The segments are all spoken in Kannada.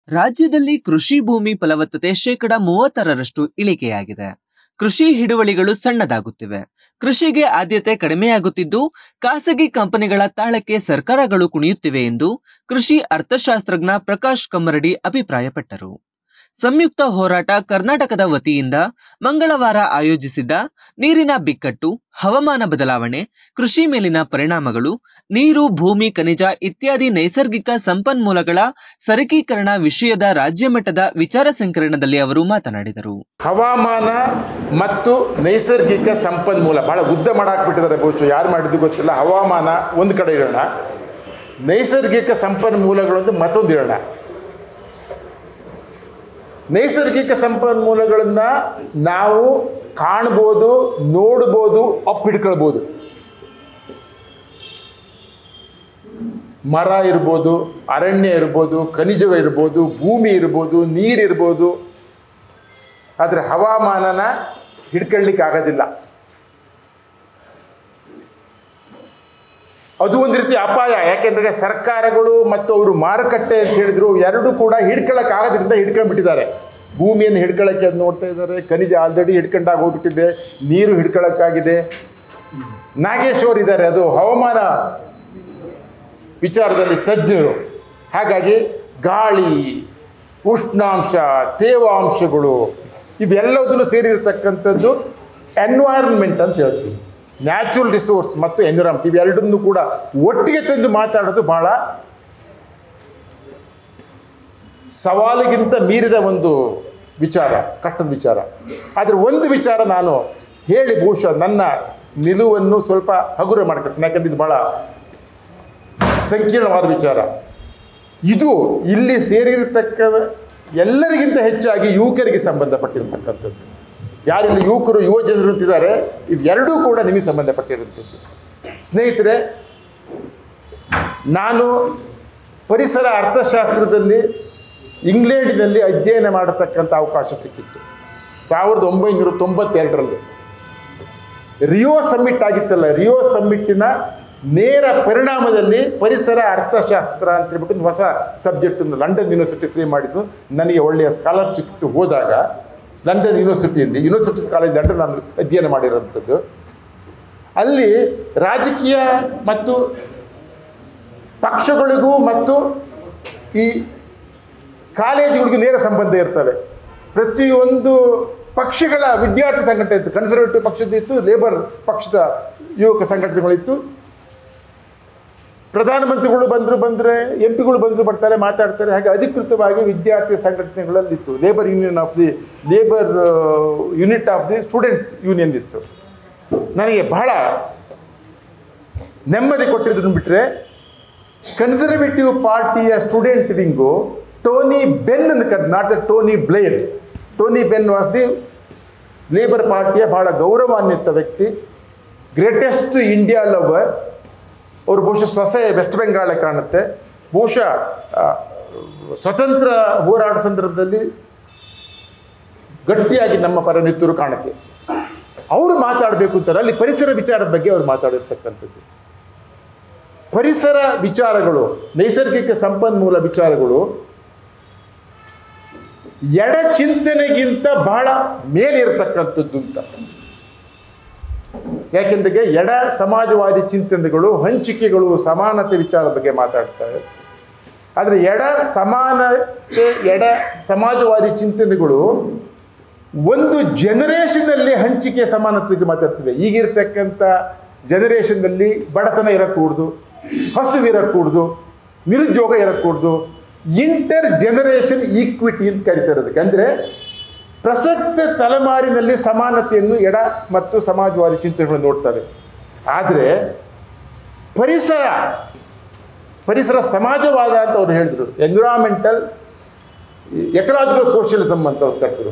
ರಾಜ್ಯದಲ್ಲಿ ಕೃಷಿ ಭೂಮಿ ಫಲವತ್ತತೆ ಶೇಕಡ ಮೂವತ್ತರರಷ್ಟು ಇಳಿಕೆಯಾಗಿದೆ ಕೃಷಿ ಹಿಡುವಳಿಗಳು ಸಣ್ಣದಾಗುತ್ತಿವೆ ಕೃಷಿಗೆ ಆದ್ಯತೆ ಕಡಿಮೆಯಾಗುತ್ತಿದ್ದು ಖಾಸಗಿ ಕಂಪನಿಗಳ ತಾಳಕ್ಕೆ ಸರ್ಕಾರಗಳು ಕುಣಿಯುತ್ತಿವೆ ಎಂದು ಕೃಷಿ ಅರ್ಥಶಾಸ್ತ್ರಜ್ಞ ಪ್ರಕಾಶ್ ಕಮ್ಮರಡಿ ಅಭಿಪ್ರಾಯಪಟ್ಟರು ಸಂಯುಕ್ತ ಹೋರಾಟ ಕರ್ನಾಟಕದ ವತಿಯಿಂದ ಮಂಗಳವಾರ ಆಯೋಜಿಸಿದ್ದ ನೀರಿನ ಬಿಕ್ಕಟ್ಟು ಹವಾಮಾನ ಬದಲಾವಣೆ ಕೃಷಿ ಮೇಲಿನ ಪರಿಣಾಮಗಳು ನೀರು ಭೂಮಿ ಖನಿಜ ಇತ್ಯಾದಿ ನೈಸರ್ಗಿಕ ಸಂಪನ್ಮೂಲಗಳ ಸರಕೀಕರಣ ವಿಷಯದ ರಾಜ್ಯ ಮಟ್ಟದ ವಿಚಾರ ಸಂಕಿರಣದಲ್ಲಿ ಅವರು ಮಾತನಾಡಿದರು ಹವಾಮಾನ ಮತ್ತು ನೈಸರ್ಗಿಕ ಸಂಪನ್ಮೂಲ ಭಾಳ ಉದ್ದ ಮಾಡಾಕ್ಬಿಟ್ಟಿದ್ದಾರೆ ಬಹುಶಃ ಯಾರು ಮಾಡಿದ್ದು ಗೊತ್ತಿಲ್ಲ ಹವಾಮಾನ ಒಂದು ಕಡೆ ಇಡೋಣ ನೈಸರ್ಗಿಕ ಸಂಪನ್ಮೂಲಗಳೊಂದು ಮತ್ತೊಂದು ಇಡೋಣ ನೈಸರ್ಗಿಕ ಸಂಪನ್ಮೂಲಗಳನ್ನು ನಾವು ಕಾಣ್ಬೋದು ನೋಡ್ಬೋದು ಅಪ್ಪಿಡ್ಕೊಳ್ಬೋದು ಮರ ಇರ್ಬೋದು ಅರಣ್ಯ ಇರ್ಬೋದು ಖನಿಜ ಇರ್ಬೋದು ಭೂಮಿ ಇರ್ಬೋದು ನೀರಿರ್ಬೋದು ಆದರೆ ಹವಾಮಾನನ ಹಿಡ್ಕೊಳ್ಳಿಕ್ಕೆ ಆಗೋದಿಲ್ಲ ಅದು ಒಂದು ರೀತಿ ಅಪಾಯ ಯಾಕೆಂದರೆ ಸರ್ಕಾರಗಳು ಮತ್ತು ಅವರು ಮಾರುಕಟ್ಟೆ ಅಂತ ಹೇಳಿದ್ರು ಎರಡೂ ಕೂಡ ಹಿಡ್ಕೊಳ್ಳೋಕೆ ಆಗೋದ್ರಿಂದ ಹಿಡ್ಕೊಂಡ್ಬಿಟ್ಟಿದ್ದಾರೆ ಭೂಮಿಯನ್ನು ಹಿಡ್ಕೊಳ್ಳೋಕ್ಕೆ ಅದು ನೋಡ್ತಾ ಇದ್ದಾರೆ ಖನಿಜ ಆಲ್ರೆಡಿ ಹಿಡ್ಕೊಂಡಾಗ ಹೋಗ್ಬಿಟ್ಟಿದೆ ನೀರು ಹಿಡ್ಕೊಳ್ಳೋಕ್ಕಾಗಿದೆ ನಾಗೇಶ್ವರ್ ಇದ್ದಾರೆ ಅದು ಹವಾಮಾನ ವಿಚಾರದಲ್ಲಿ ತಜ್ಞರು ಹಾಗಾಗಿ ಗಾಳಿ ಉಷ್ಣಾಂಶ ತೇವಾಂಶಗಳು ಇವೆಲ್ಲದನ್ನು ಸೇರಿರ್ತಕ್ಕಂಥದ್ದು ಎನ್ವೈರನ್ಮೆಂಟ್ ಅಂತ ಹೇಳ್ತೀವಿ ನ್ಯಾಚುರಲ್ ರಿಸೋರ್ಸ್ ಮತ್ತು ಎನ್ವಿರಾನ್ಮೆಂಟ್ ಇವೆರಡನ್ನು ಕೂಡ ಒಟ್ಟಿಗೆ ತಂದು ಮಾತಾಡೋದು ಭಾಳ ಸವಾಲಿಗಿಂತ ಮೀರಿದ ಒಂದು ವಿಚಾರ ಕಷ್ಟದ ವಿಚಾರ ಆದರೆ ಒಂದು ವಿಚಾರ ನಾನು ಹೇಳಿ ಬಹುಶಃ ನನ್ನ ನಿಲುವನ್ನು ಸ್ವಲ್ಪ ಹಗುರ ಮಾಡ್ಕೊಳ್ತೀನಿ ಯಾಕಂದ್ರೆ ಇದು ಭಾಳ ಸಂಕೀರ್ಣವಾದ ವಿಚಾರ ಇದು ಇಲ್ಲಿ ಸೇರಿರತಕ್ಕ ಎಲ್ಲರಿಗಿಂತ ಹೆಚ್ಚಾಗಿ ಯುವಕರಿಗೆ ಸಂಬಂಧಪಟ್ಟಿರ್ತಕ್ಕಂಥದ್ದು ಯಾರಿಲ್ಲಿ ಯುವಕರು ಯುವ ಜನರು ಅಂತಿದ್ದಾರೆ ಇವೆರಡೂ ಕೂಡ ನಿಮಗೆ ಸಂಬಂಧಪಟ್ಟಿರುವಂಥದ್ದು ಸ್ನೇಹಿತರೆ ನಾನು ಪರಿಸರ ಅರ್ಥಶಾಸ್ತ್ರದಲ್ಲಿ ಇಂಗ್ಲೆಂಡಿನಲ್ಲಿ ಅಧ್ಯಯನ ಮಾಡತಕ್ಕಂಥ ಅವಕಾಶ ಸಿಕ್ಕಿತ್ತು ಸಾವಿರದ ಒಂಬೈನೂರ ತೊಂಬತ್ತೆರಡರಲ್ಲಿ ರಿಯೋ ಸಮ್ಮಿಟ್ ಆಗಿತ್ತಲ್ಲ ರಿಯೋ ಸಮ್ಮಿಟ್ಟಿನ ನೇರ ಪರಿಣಾಮದಲ್ಲಿ ಪರಿಸರ ಅರ್ಥಶಾಸ್ತ್ರ ಅಂತ ಹೇಳ್ಬಿಟ್ಟು ಒಂದು ಹೊಸ ಸಬ್ಜೆಕ್ಟನ್ನು ಲಂಡನ್ ಯೂನಿವರ್ಸಿಟಿ ಫ್ರೀ ಮಾಡಿದ್ರು ನನಗೆ ಒಳ್ಳೆಯ ಸ್ಕಾಲರ್ ಸಿಕ್ಕಿತ್ತು ಹೋದಾಗ ಲಂಡನ್ ಯೂನಿವರ್ಸಿಟಿಯಲ್ಲಿ ಯೂನಿವರ್ಸಿಟಿ ಕಾಲೇಜ್ ಲಂಡನ್ ನಾನು ಅಧ್ಯಯನ ಮಾಡಿರೋಂಥದ್ದು ಅಲ್ಲಿ ರಾಜಕೀಯ ಮತ್ತು ಪಕ್ಷಗಳಿಗೂ ಮತ್ತು ಈ ಕಾಲೇಜುಗಳಿಗೂ ನೇರ ಸಂಬಂಧ ಇರ್ತವೆ ಪ್ರತಿಯೊಂದು ಪಕ್ಷಗಳ ವಿದ್ಯಾರ್ಥಿ ಸಂಘಟನೆ ಇತ್ತು ಕನ್ಸರ್ವೇಟಿವ್ ಪಕ್ಷದ ಇತ್ತು ಲೇಬರ್ ಪಕ್ಷದ ಯುವಕ ಸಂಘಟನೆಗಳಿತ್ತು ಪ್ರಧಾನಮಂತ್ರಿಗಳು ಬಂದರು ಬಂದರೆ ಎಂ ಪಿಗಳು ಬಂದರು ಬರ್ತಾರೆ ಮಾತಾಡ್ತಾರೆ ಹಾಗೆ ಅಧಿಕೃತವಾಗಿ ವಿದ್ಯಾರ್ಥಿ ಸಂಘಟನೆಗಳಲ್ಲಿತ್ತು labour union of the labour unit of the student union ಇತ್ತು ನನಗೆ ಬಹಳ ನೆಮ್ಮದಿ ಕೊಟ್ಟಿದ್ದನ್ನು ಬಿಟ್ಟರೆ ಕನ್ಸರ್ವೇಟಿವ್ ಪಾರ್ಟಿಯ ಸ್ಟೂಡೆಂಟ್ ವಿಂಗು ಟೋನಿ ಬೆನ್ ಅನ್ನು ಕರೆದು not the Tony Blair Tony Benn was the labour ಪಾರ್ಟಿಯ ಬಹಳ ಗೌರವಾನ್ವಿತ ವ್ಯಕ್ತಿ ಗ್ರೇಟೆಸ್ಟ್ ಇಂಡಿಯಾ ಲವರ್ ಅವರು ಬಹುಶಃ ಸೊಸೆ ವೆಸ್ಟ್ ಬೆಂಗಾಳ ಕಾಣುತ್ತೆ ಬಹುಶಃ ಆ, ಸ್ವತಂತ್ರ ಹೋರಾಟ ಸಂದರ್ಭದಲ್ಲಿ ಗಟ್ಟಿಯಾಗಿ ನಮ್ಮ ಪರ ನಿಂತರು ಕಾಣುತ್ತೆ ಅವರು ಮಾತಾಡಬೇಕು ಅಂತಾರೆ ಅಲ್ಲಿ ಪರಿಸರ ವಿಚಾರದ ಬಗ್ಗೆ ಅವರು ಮಾತಾಡಿರ್ತಕ್ಕಂಥದ್ದು ಪರಿಸರ ವಿಚಾರಗಳು ನೈಸರ್ಗಿಕ ಸಂಪನ್ಮೂಲ ವಿಚಾರಗಳು ಎಡ ಚಿಂತನೆಗಿಂತ ಬಹಳ ಮೇಲಿರತಕ್ಕಂಥದ್ದು ಅಂತ ಯಾಕೆಂದ್ರೆ ಎಡ ಸಮಾಜವಾದಿ ಚಿಂತನೆಗಳು ಹಂಚಿಕೆಗಳು ಸಮಾನತೆ ವಿಚಾರದ ಬಗ್ಗೆ ಮಾತಾಡ್ತಾರೆ ಆದರೆ ಎಡ ಸಮಾನತೆ ಎಡ ಸಮಾಜವಾದಿ ಚಿಂತನೆಗಳು ಒಂದು ಜನರೇಷನಲ್ಲಿ ಹಂಚಿಕೆ ಸಮಾನತೆಗೆ ಮಾತಾಡ್ತಿವೆ ಈಗಿರ್ತಕ್ಕಂಥ ಜನರೇಷನ್ನಲ್ಲಿ ಬಡತನ ಇರக்கூಡ್ದು ಹಸುವಿರக்கூಡ್ದು ನಿರುದ್ಯೋಗ ಇರக்கூಡ್ದು ಇಂಟರ್ ಜನರೇಷನ್ ಈಕ್ವಿಟಿ ಅಂತ ಕರೀತಾರೆ ಅದಕ್ಕೆ ಅಂದರೆ ಪ್ರಸಕ್ತ ತಲೆಮಾರಿನಲ್ಲಿ ಸಮಾನತೆಯನ್ನು ಎಡ ಮತ್ತು ಸಮಾಜವಾದಿ ಚಿಂತನೆಗಳು ನೋಡ್ತವೆ ಆದರೆ ಪರಿಸರ ಪರಿಸರ ಸಮಾಜವಾದ ಅಂತ ಅವ್ರು ಹೇಳಿದರು ಎನ್ವಿರಾನ್ಮೆಂಟಲ್ ಎಕಲಾಜಿಕಲ್ ಸೋಷಿಯಲಿಸಮ್ ಅಂತ ಅವ್ರು ಕರೆದ್ರು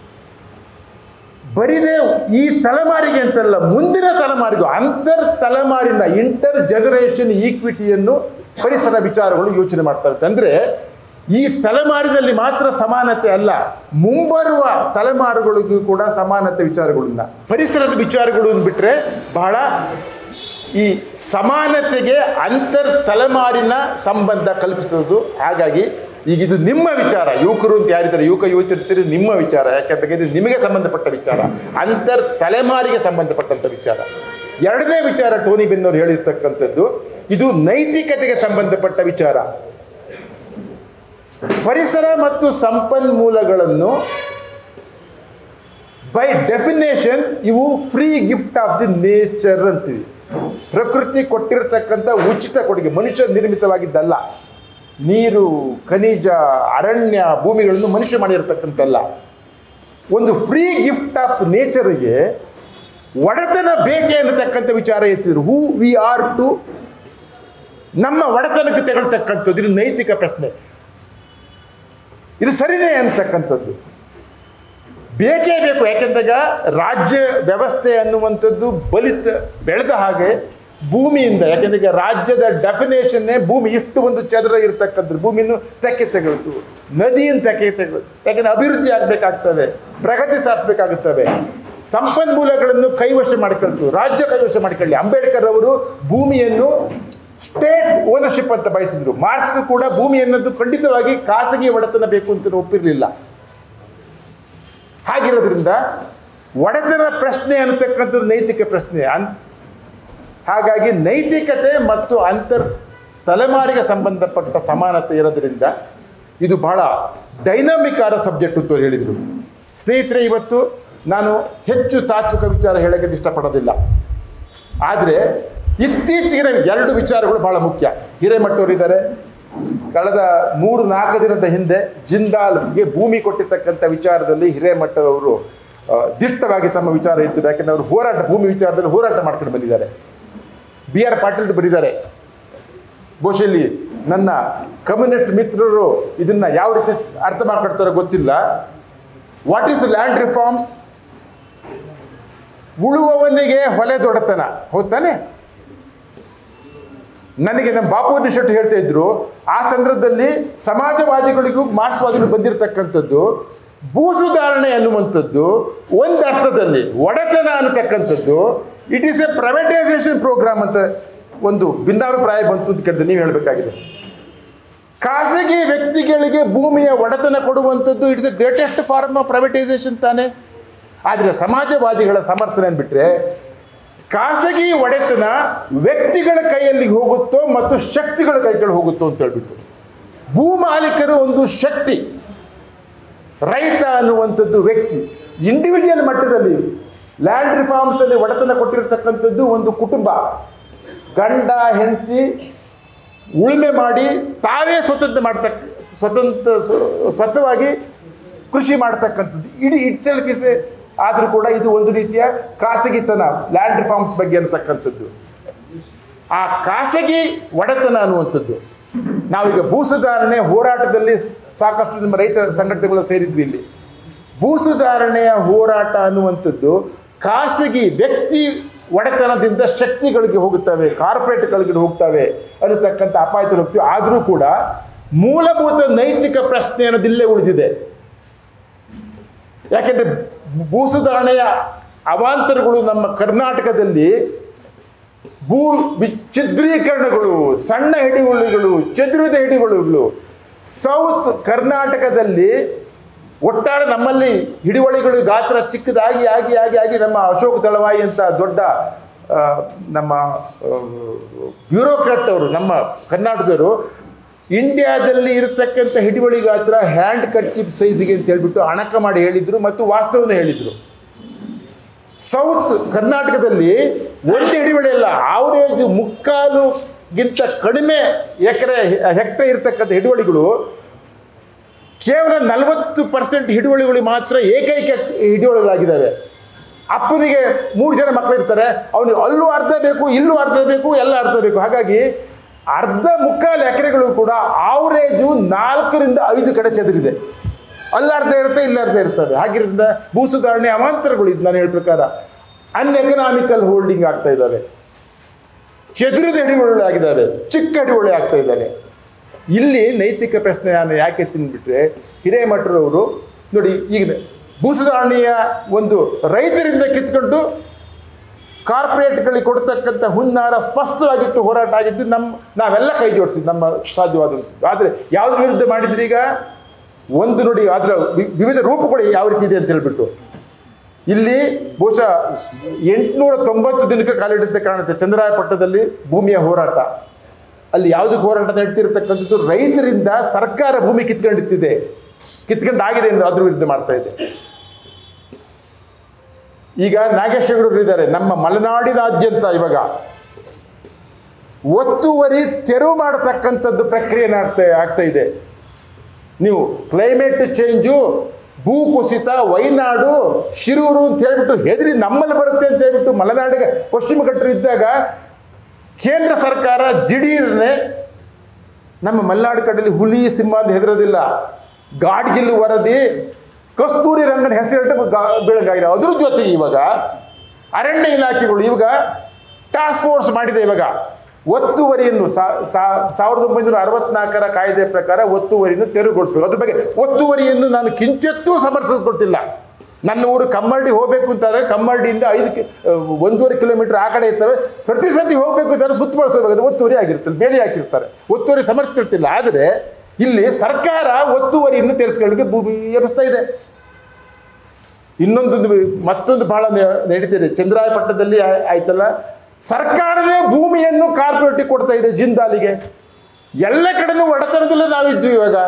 ಬರೀದೇ ಈ ತಲೆಮಾರಿಗೆ ಅಂತಲ್ಲ ಮುಂದಿನ ತಲೆಮಾರಿಗೂ ಅಂತರ್ ತಲೆಮಾರಿನ ಇಂಟರ್ ಜನರೇಷನ್ ಈಕ್ವಿಟಿಯನ್ನು ಪರಿಸರ ವಿಚಾರಗಳು ಯೋಚನೆ ಮಾಡ್ತಾರೆ ಅಂದರೆ ಈ ತಲೆಮಾರಿನಲ್ಲಿ ಮಾತ್ರ ಸಮಾನತೆ ಅಲ್ಲ ಮುಂಬರುವ ತಲೆಮಾರುಗಳಿಗೂ ಕೂಡ ಸಮಾನತೆ ವಿಚಾರಗಳನ್ನ ಪರಿಸರದ ವಿಚಾರಗಳು ಬಿಟ್ಟರೆ ಬಹಳ ಈ ಸಮಾನತೆಗೆ ಅಂತರ್ ತಲೆಮಾರಿನ ಸಂಬಂಧ ಕಲ್ಪಿಸೋದು ಹಾಗಾಗಿ ಈಗ ಇದು ನಿಮ್ಮ ವಿಚಾರ ಯುವಕರು ಅಂತ ಯಾರಿದ್ದಾರೆ ಯುವಕ ಯುವತಿರ್ತೀರಿ ನಿಮ್ಮ ವಿಚಾರ ಯಾಕಂದ್ರೆ ಇದು ನಿಮಗೆ ಸಂಬಂಧಪಟ್ಟ ವಿಚಾರ ಅಂತರ್ ತಲೆಮಾರಿಗೆ ಸಂಬಂಧಪಟ್ಟಂಥ ವಿಚಾರ ಎರಡನೇ ವಿಚಾರ ಟೋನಿ ಬೆನ್ನವರು ಹೇಳಿರ್ತಕ್ಕಂಥದ್ದು ಇದು ನೈತಿಕತೆಗೆ ಸಂಬಂಧಪಟ್ಟ ವಿಚಾರ ಪರಿಸರ ಮತ್ತು ಸಂಪನ್ಮೂಲಗಳನ್ನು ಬೈ ಡೆಫಿನೇಷನ್ ಇವು free gift of the nature ಅಂತೀವಿ ಪ್ರಕೃತಿ ಕೊಟ್ಟಿರತಕ್ಕಂಥ ಉಚಿತ ಕೊಡುಗೆ ಮನುಷ್ಯ ನಿರ್ಮಿತವಾಗಿದ್ದಲ್ಲ ನೀರು ಖನಿಜ ಅರಣ್ಯ ಭೂಮಿಗಳನ್ನು ಮನುಷ್ಯ ಮಾಡಿರ್ತಕ್ಕಂಥಲ್ಲ ಒಂದು ಫ್ರೀ ಗಿಫ್ಟ್ ಆಫ್ ನೇಚರ್ಗೆ ಒಡೆತನ ಬೇಕೆ ಅನ್ನತಕ್ಕಂಥ ವಿಚಾರ ಎತ್ತಿದ್ರು ಹೂ ವಿ ಆರ್ ಟು ನಮ್ಮ ಒಡೆತನಕ್ಕೆ ತೆಗೊಳ್ತಕ್ಕಂಥದ್ದು ಇದು ನೈತಿಕ ಪ್ರಶ್ನೆ ಇದು ಸರಿನೇ ಅಂತಕ್ಕಂಥದ್ದು ಬೇಕೇ ಬೇಕು ಯಾಕೆಂದಾಗ ರಾಜ್ಯ ವ್ಯವಸ್ಥೆ ಅನ್ನುವಂಥದ್ದು ಬಲಿತ ಬೆಳೆದ ಹಾಗೆ ಭೂಮಿಯಿಂದ ಯಾಕೆಂದ್ರೆ ಈಗ ರಾಜ್ಯದ ಡೆಫಿನೇಷನ್ನೇ ಭೂಮಿ ಇಷ್ಟು ಒಂದು ಚದರ ಇರ್ತಕ್ಕಂಥದ್ದು ಭೂಮಿಯನ್ನು ತೆಕ್ಕೆ ತೆಗೆಯಿತು ನದಿಯನ್ನು ತೆಕ್ಕೆ ತೆಗೆದು ಯಾಕೆಂದ್ರೆ ಅಭಿವೃದ್ಧಿ ಆಗಬೇಕಾಗ್ತವೆ ಪ್ರಗತಿ ಸಾಧಿಸಬೇಕಾಗುತ್ತವೆ ಸಂಪನ್ಮೂಲಗಳನ್ನು ಕೈವಶ ಮಾಡಿಕೊಳ್ತು ರಾಜ್ಯ ಕೈವಶ ಮಾಡಿಕೊಳ್ಳಿ ಅಂಬೇಡ್ಕರ್ ಅವರು ಭೂಮಿಯನ್ನು ಸ್ಟೇಟ್ ಓನರ್ಶಿಪ್ ಅಂತ ಬಯಸಿದ್ರು ಮಾರ್ಕ್ಸ್ ಕೂಡ ಭೂಮಿ ಅನ್ನೋದು ಖಂಡಿತವಾಗಿ ಖಾಸಗಿ ಒಡೆತನ ಬೇಕು ಅಂತ ಒಪ್ಪಿರಲಿಲ್ಲ ಹಾಗಿರೋದ್ರಿಂದ ಒಡೆತನ ಪ್ರಶ್ನೆ ಅನ್ನತಕ್ಕಂಥದ್ದು ನೈತಿಕ ಪ್ರಶ್ನೆ ಅನ್ ಹಾಗಾಗಿ ನೈತಿಕತೆ ಮತ್ತು ಅಂತರ್ ತಲೆಮಾರಿಗೆ ಸಂಬಂಧಪಟ್ಟ ಸಮಾನತೆ ಇರೋದ್ರಿಂದ ಇದು ಬಹಳ ಡೈನಾಮಿಕ್ ಆದ ಸಬ್ಜೆಕ್ಟ್ ಅಂತ ಹೇಳಿದರು ಸ್ನೇಹಿತರೆ ಇವತ್ತು ನಾನು ಹೆಚ್ಚು ತಾತ್ವಿಕ ವಿಚಾರ ಹೇಳೋಕ್ಕೆ ಇಷ್ಟಪಡೋದಿಲ್ಲ ಆದರೆ ಇತ್ತೀಚೆಗಿನ ಎರಡು ವಿಚಾರಗಳು ಬಹಳ ಮುಖ್ಯ ಹಿರೇಮಠವರಿದ್ದಾರೆ ಕಳೆದ ಮೂರು ನಾಲ್ಕು ದಿನದ ಹಿಂದೆ ಜಿಂದಾಲ್ಗೆ ಭೂಮಿ ಕೊಟ್ಟಿರ್ತಕ್ಕಂಥ ವಿಚಾರದಲ್ಲಿ ಹಿರೇಮಠರವರು ಆ, ದಿಟ್ಟವಾಗಿ ತಮ್ಮ ವಿಚಾರ ಇತ್ತು ಯಾಕೆಂದ್ರೆ ಅವರು ಹೋರಾಟ ಭೂಮಿ ವಿಚಾರದಲ್ಲಿ ಹೋರಾಟ ಮಾಡ್ಕೊಂಡು ಬಂದಿದ್ದಾರೆ ಬಿ ಆರ್ ಪಾಟೀಲ್ ಬರೀತಾರೆ ಬಹುಶಃ ಇಲ್ಲಿ ನನ್ನ ಕಮ್ಯುನಿಸ್ಟ್ ಮಿತ್ರರು ಇದನ್ನ ಯಾವ ರೀತಿ ಅರ್ಥ ಮಾಡ್ಕೊಳ್ತಾರೋ ಗೊತ್ತಿಲ್ಲ ವಾಟ್ ಈಸ್ ಲ್ಯಾಂಡ್ ರಿಫಾರ್ಮ್ಸ್ ಉಳುವವನಿಗೆ ಹೊಲೆ ದೊಡ್ಡತನ ಹೌದಾನೆ ನನಗೆ ನಮ್ಮ ಬಾಪು ಶೆಟ್ಟಿ ಹೇಳ್ತಾ ಇದ್ರು ಆ ಸಂದರ್ಭದಲ್ಲಿ ಸಮಾಜವಾದಿಗಳಿಗೂ ಮಾರ್ಕ್ಸ್ವಾದಿಗಳು ಬಂದಿರತಕ್ಕಂಥದ್ದು ಭೂ ಸುಧಾರಣೆ ಅನ್ನುವಂಥದ್ದು ಒಂದು ಅರ್ಥದಲ್ಲಿ ಒಡೆತನ ಅನ್ನತಕ್ಕಂಥದ್ದು it is a privatisation programme ಅಂತ ಒಂದು ಭಿನ್ನಾಭಿಪ್ರಾಯ ಬಂತು ಅಂತ ಕೇಳಿದ್ರೆ ನೀವು ಹೇಳಬೇಕಾಗಿದೆ ಖಾಸಗಿ ವ್ಯಕ್ತಿಗಳಿಗೆ ಭೂಮಿಯ ಒಡೆತನ ಕೊಡುವಂಥದ್ದು it's a greatest form of privatisation ತಾನೇ ಆದರೆ ಸಮಾಜವಾದಿಗಳ ಸಮರ್ಥನೆ ಬಿಟ್ಟರೆ ಖಾಸಗಿ ಒಡೆತನ ವ್ಯಕ್ತಿಗಳ ಕೈಯಲ್ಲಿ ಹೋಗುತ್ತೋ ಮತ್ತು ಶಕ್ತಿಗಳ ಕೈಗಳು ಹೋಗುತ್ತೋ ಅಂತ ಹೇಳ್ಬಿಟ್ಟು ಭೂ ಮಾಲೀಕರು ಒಂದು ಶಕ್ತಿ ರೈತ ಅನ್ನುವಂಥದ್ದು ವ್ಯಕ್ತಿ ಇಂಡಿವಿಜುವಲ್ ಮಟ್ಟದಲ್ಲಿ ಲ್ಯಾಂಡ್ ರಿಫಾರ್ಮ್ಸಲ್ಲಿ ಒಡೆತನ ಕೊಟ್ಟಿರತಕ್ಕಂಥದ್ದು ಒಂದು ಕುಟುಂಬ ಗಂಡ ಹೆಂಡತಿ ಉಳುಮೆ ಮಾಡಿ ತಾವೇ ಸ್ವತಂತ್ರ ಮಾಡ್ತಕ್ಕ ಸ್ವತಂತ್ರ ಸ್ವ- ಸ್ವತಃವಾಗಿ ಕೃಷಿ ಮಾಡ್ತಕ್ಕಂಥದ್ದು ಇಡೀ ಇಟ್ ಸೆಲ್ಫ್ ಇಸ್ ಆದರೂ ಕೂಡ ಇದು ಒಂದು ರೀತಿಯ ಖಾಸಗಿತನ ಲ್ಯಾಂಡ್ ರಿಫಾರ್ಮ್ಸ್ ಬಗ್ಗೆ ಅನ್ನತಕ್ಕಂಥದ್ದು ಆ ಖಾಸಗಿ ಒಡೆತನ ಅನ್ನುವಂಥದ್ದು ನಾವೀಗ ಭೂ ಸುಧಾರಣೆ ಹೋರಾಟದಲ್ಲಿ ಸಾಕಷ್ಟು ನಮ್ಮ ರೈತ ಸಂಘಟನೆಗಳು ಸೇರಿದ್ವಿ ಇಲ್ಲಿ ಭೂ ಸುಧಾರಣೆಯ ಹೋರಾಟ ಅನ್ನುವಂಥದ್ದು ಖಾಸಗಿ ವ್ಯಕ್ತಿ ಒಡೆತನದಿಂದ ಶಕ್ತಿಗಳಿಗೆ ಹೋಗುತ್ತವೆ ಕಾರ್ಪೊರೇಟ್ಗಳಿಗೆ ಹೋಗ್ತವೆ ಅನ್ನತಕ್ಕಂಥ ಅಪಾಯದಲ್ಲಿ ಹೋಗ್ತೀವಿ ಆದರೂ ಕೂಡ ಮೂಲಭೂತ ನೈತಿಕ ಪ್ರಶ್ನೆ ಅನ್ನೋದಿಲ್ಲೇ ಉಳಿದಿದೆ ಯಾಕೆಂದರೆ ಭೂ ಸುಧಾರಣೆಯ ಅವಾಂತರಗಳು ನಮ್ಮ ಕರ್ನಾಟಕದಲ್ಲಿ ಭೂ ವಿ- ಛಿದ್ರೀಕರಣಗಳು ಸಣ್ಣ ಹಿಡಿಗುಳಿಗಳು ಚದುರಿದ ಹಿಡಿಗುಳಿಗಳು ಸೌತ್ ಕರ್ನಾಟಕದಲ್ಲಿ ಒಟ್ಟಾರೆ ನಮ್ಮಲ್ಲಿ ಹಿಡುವಳಿಗಳು ಗಾತ್ರ ಚಿಕ್ಕದಾಗಿ ಆಗಿ ಆಗಿ ಆಗಿ ನಮ್ಮ ಅಶೋಕ್ ದಳವಾಯಿ ಅಂತ ದೊಡ್ಡ ಆ, ನಮ್ಮ ಬ್ಯೂರೋಕ್ರಾಟ್ ಅವರು ನಮ್ಮ ಕರ್ನಾಟಕದವರು ಇಂಡಿಯಾದಲ್ಲಿ ಇರತಕ್ಕಂಥ ಹಿಡುವಳಿ ಗಾತ್ರ ಹ್ಯಾಂಡ್ ಕರ್ಚಿಪ್ ಸೈಜ್ಗೆ ಅಂತ ಹೇಳ್ಬಿಟ್ಟು ಅಣಕ ಮಾಡಿ ಹೇಳಿದರು ಮತ್ತು ವಾಸ್ತವನ ಹೇಳಿದರು ಸೌತ್ ಕರ್ನಾಟಕದಲ್ಲಿ ಒಂದು ಹಿಡಿವಳಿ ಅಲ್ಲ ಆವರೇಜ್ ಮುಕ್ಕಾಲುಗಿಂತ ಕಡಿಮೆ ಎಕರೆ ಹೆಕ್ಟರ್ ಇರತಕ್ಕಂಥ ಹಿಡುವಳಿಗಳು ಕೇವಲ ನಲವತ್ತು ಪರ್ಸೆಂಟ್ ಹಿಡುವಳಿಗಳು ಮಾತ್ರ ಏಕೈಕ ಹಿಡುವಳಿಗಳಾಗಿದ್ದಾವೆ ಅಪ್ಪನಿಗೆ ಮೂರು ಜನ ಮಕ್ಕಳು ಇರ್ತಾರೆ ಅವನಿಗೆ ಅಲ್ಲೂ ಅರ್ಧ ಬೇಕು ಇಲ್ಲೂ ಅರ್ಧ ಬೇಕು ಎಲ್ಲ ಅರ್ಧ ಬೇಕು ಹಾಗಾಗಿ ಅರ್ಧ ಮುಕ್ಕಾಲು ಎಕರೆಗಳು ಕೂಡ ಆವರೇಜು ನಾಲ್ಕರಿಂದ ಐದು ಕಡೆ ಚದುರಿದೆ ಅಲ್ಲಿ ಅರ್ಧ ಇರುತ್ತೆ ಇಲ್ಲಿ ಅರ್ಧ ಇರ್ತವೆ ಹಾಗಿರೋದ್ರಿಂದ ಭೂ ಸುಧಾರಣೆ ಅವಾಂತರಗಳು ಇದು ನಾನು ಹೇಳ ಪ್ರಕಾರ ಅನ್ಎಕನಾಮಿಕಲ್ ಹೋಲ್ಡಿಂಗ್ ಆಗ್ತಾ ಇದ್ದಾವೆ ಚದುರಿದ ಹಿಡಿಗಳು ಆಗಿದ್ದಾವೆ ಚಿಕ್ಕ ಹಿಡಿಗಳು ಆಗ್ತಾ ಇದ್ದಾವೆ ಇಲ್ಲಿ ನೈತಿಕ ಪ್ರಶ್ನೆ ನಾನು ಯಾಕೆ ತಿಂದ್ಬಿಟ್ರೆ ಹಿರೇಮಠರವರು ನೋಡಿ ಈಗ ಭೂ ಸುಧಾರಣೆಯ ಒಂದು ರೈತರಿಂದ ಕಿತ್ಕೊಂಡು ಕಾರ್ಪೊರೇಟ್ಗಳಿಗೆ ಕೊಡ್ತಕ್ಕಂಥ ಹುನ್ನಾರ ಸ್ಪಷ್ಟವಾಗಿತ್ತು ಹೋರಾಟ ಆಗಿದ್ದು ನಮ್ಮ ನಾವೆಲ್ಲ ಕೈ ಜೋಡಿಸಿದ್ದು ನಮ್ಮ ಸಾಧ್ಯವಾದಂಥದ್ದು ಆದರೆ ಯಾವುದ್ರ ವಿರುದ್ಧ ಮಾಡಿದ್ರಿ ಈಗ ಒಂದು ನೋಡಿ ಅದರ ವಿ- ವಿವಿಧ ರೂಪಗಳು ಯಾವ ರೀತಿ ಇದೆ ಅಂತ ಹೇಳ್ಬಿಟ್ಟು ಇಲ್ಲಿ ಬಹುಶಃ ಎಂಟುನೂರ ತೊಂಬತ್ತು ದಿನಕ್ಕೆ ಕಾಲಿಡುತ್ತೆ ಕಾಣುತ್ತೆ ಚಂದ್ರಾಯಪಟ್ಟಣದಲ್ಲಿ ಭೂಮಿಯ ಹೋರಾಟ ಅಲ್ಲಿ ಯಾವುದಕ್ಕೆ ಹೋರಾಟ ನಡೀತಿರ್ತಕ್ಕಂಥದ್ದು ರೈತರಿಂದ ಸರ್ಕಾರ ಭೂಮಿ ಕಿತ್ಕೊಂಡಿತ್ತಿದೆ ಕಿತ್ಕೊಂಡಾಗಿದೆ ಎಂದು ಅದ್ರ ವಿರುದ್ಧ ಮಾಡ್ತಾ ಇದೆ ಈಗ ನಾಗೇಶ್ ಹೆಗಡೂರು ಇದ್ದಾರೆ ನಮ್ಮ ಮಲೆನಾಡಿನಾದ್ಯಂತ ಇವಾಗ ಒತ್ತುವರಿ ತೆರವು ಮಾಡತಕ್ಕಂಥದ್ದು ಪ್ರಕ್ರಿಯೆ ಆಗ್ತಾ ಆಗ್ತಾ ಇದೆ ನೀವು ಕ್ಲೈಮೇಟ್ ಚೇಂಜು ಭೂ ಕುಸಿತ ವೈನಾಡು ಶಿರೂರು ಅಂತ ಹೇಳ್ಬಿಟ್ಟು ಹೆದರಿ ನಮ್ಮಲ್ಲಿ ಬರುತ್ತೆ ಅಂತ ಹೇಳ್ಬಿಟ್ಟು ಮಲೆನಾಡಿಗೆ ಪಶ್ಚಿಮ ಘಟ್ಟರು ಇದ್ದಾಗ ಕೇಂದ್ರ ಸರ್ಕಾರ ದಿಢೀರ್ನೆ ನಮ್ಮ ಮಲೆನಾಡು ಕಡೆಯಲ್ಲಿ ಹುಲಿ ಸಿಂಹ ಅಂತ ಹೆದರೋದಿಲ್ಲ ಗಾಡ್ಗಿಲ್ಲು ವರದಿ ಕಸ್ತೂರಿ ರಂಗನ ಹೆಸರಿಟ್ಟು ಬೆಳಗಾಗಿರೋ ಅದ್ರ ಜೊತೆಗೆ ಇವಾಗ ಅರಣ್ಯ ಇಲಾಖೆಗಳು ಇವಾಗ ಟಾಸ್ಕ್ ಫೋರ್ಸ್ ಮಾಡಿದೆ ಇವಾಗ ಒತ್ತುವರಿಯನ್ನು ಸಾ- ಸಾ- ಸಾವಿರದ ಒಂಬೈನೂರ ಅರವತ್ನಾಲ್ಕರ ಕಾಯ್ದೆ ಪ್ರಕಾರ ಒತ್ತುವರಿಯನ್ನು ತೆರವುಗೊಳಿಸ್ಬೇಕು ಅದ್ರ ಬಗ್ಗೆ ಒತ್ತುವರಿಯನ್ನು ನಾನು ಕಿಂಚತ್ತೂ ಸಮರ್ಥಿಸ್ಕೊಳ್ತಿಲ್ಲ ನನ್ನ ಊರು ಕಮ್ಮರ್ಡಿ ಹೋಗಬೇಕು ಅಂತಾದ್ರೆ ಕಮ್ಮರ್ಡಿಯಿಂದ ಐದು ಕಿ ಒಂದೂವರೆ ಕಿಲೋಮೀಟರ್ ಆ ಕಡೆ ಇರ್ತವೆ ಪ್ರತಿ ಸತಿ ಹೋಗಬೇಕು ಅಂತಾರೆ ಸುತ್ತ ಬಳಸಬೇಕು ಅದು ಒತ್ತುವರಿ ಆಗಿರ್ತದೆ ಬೇಲಿ ಹಾಕಿರ್ತಾರೆ ಒತ್ತುವರಿ ಸಮರ್ಥಿಸ್ಕೊಳ್ತಿಲ್ಲ ಆದರೆ ಇಲ್ಲಿ ಸರ್ಕಾರ ಒತ್ತುವರಿಯನ್ನು ತೆರೆಸ್ಕೊಳ್ಳಿಕ್ಕೆ ಭೂಮಿ ಎಬ್ಬಿಸ್ತಾ ಇದೆ ಇನ್ನೊಂದು ಮತ್ತೊಂದು ಬಹಳ ನೆ- ನಡೀತಿದೆ ಚಂದ್ರಾಯಪಟ್ಟಣದಲ್ಲಿ ಆಯ್- ಆಯ್ತಲ್ಲ ಸರ್ಕಾರವೇ ಭೂಮಿಯನ್ನು ಕಾರ್ಪೊರೇಟಿಗೆ ಕೊಡ್ತಾ ಇದೆ ಜಿಂದಾಲಿಗೆ ಎಲ್ಲ ಕಡೆನೂ ಒಡೆತನದಲ್ಲೇ ನಾವಿದ್ವಿ ಇವಾಗ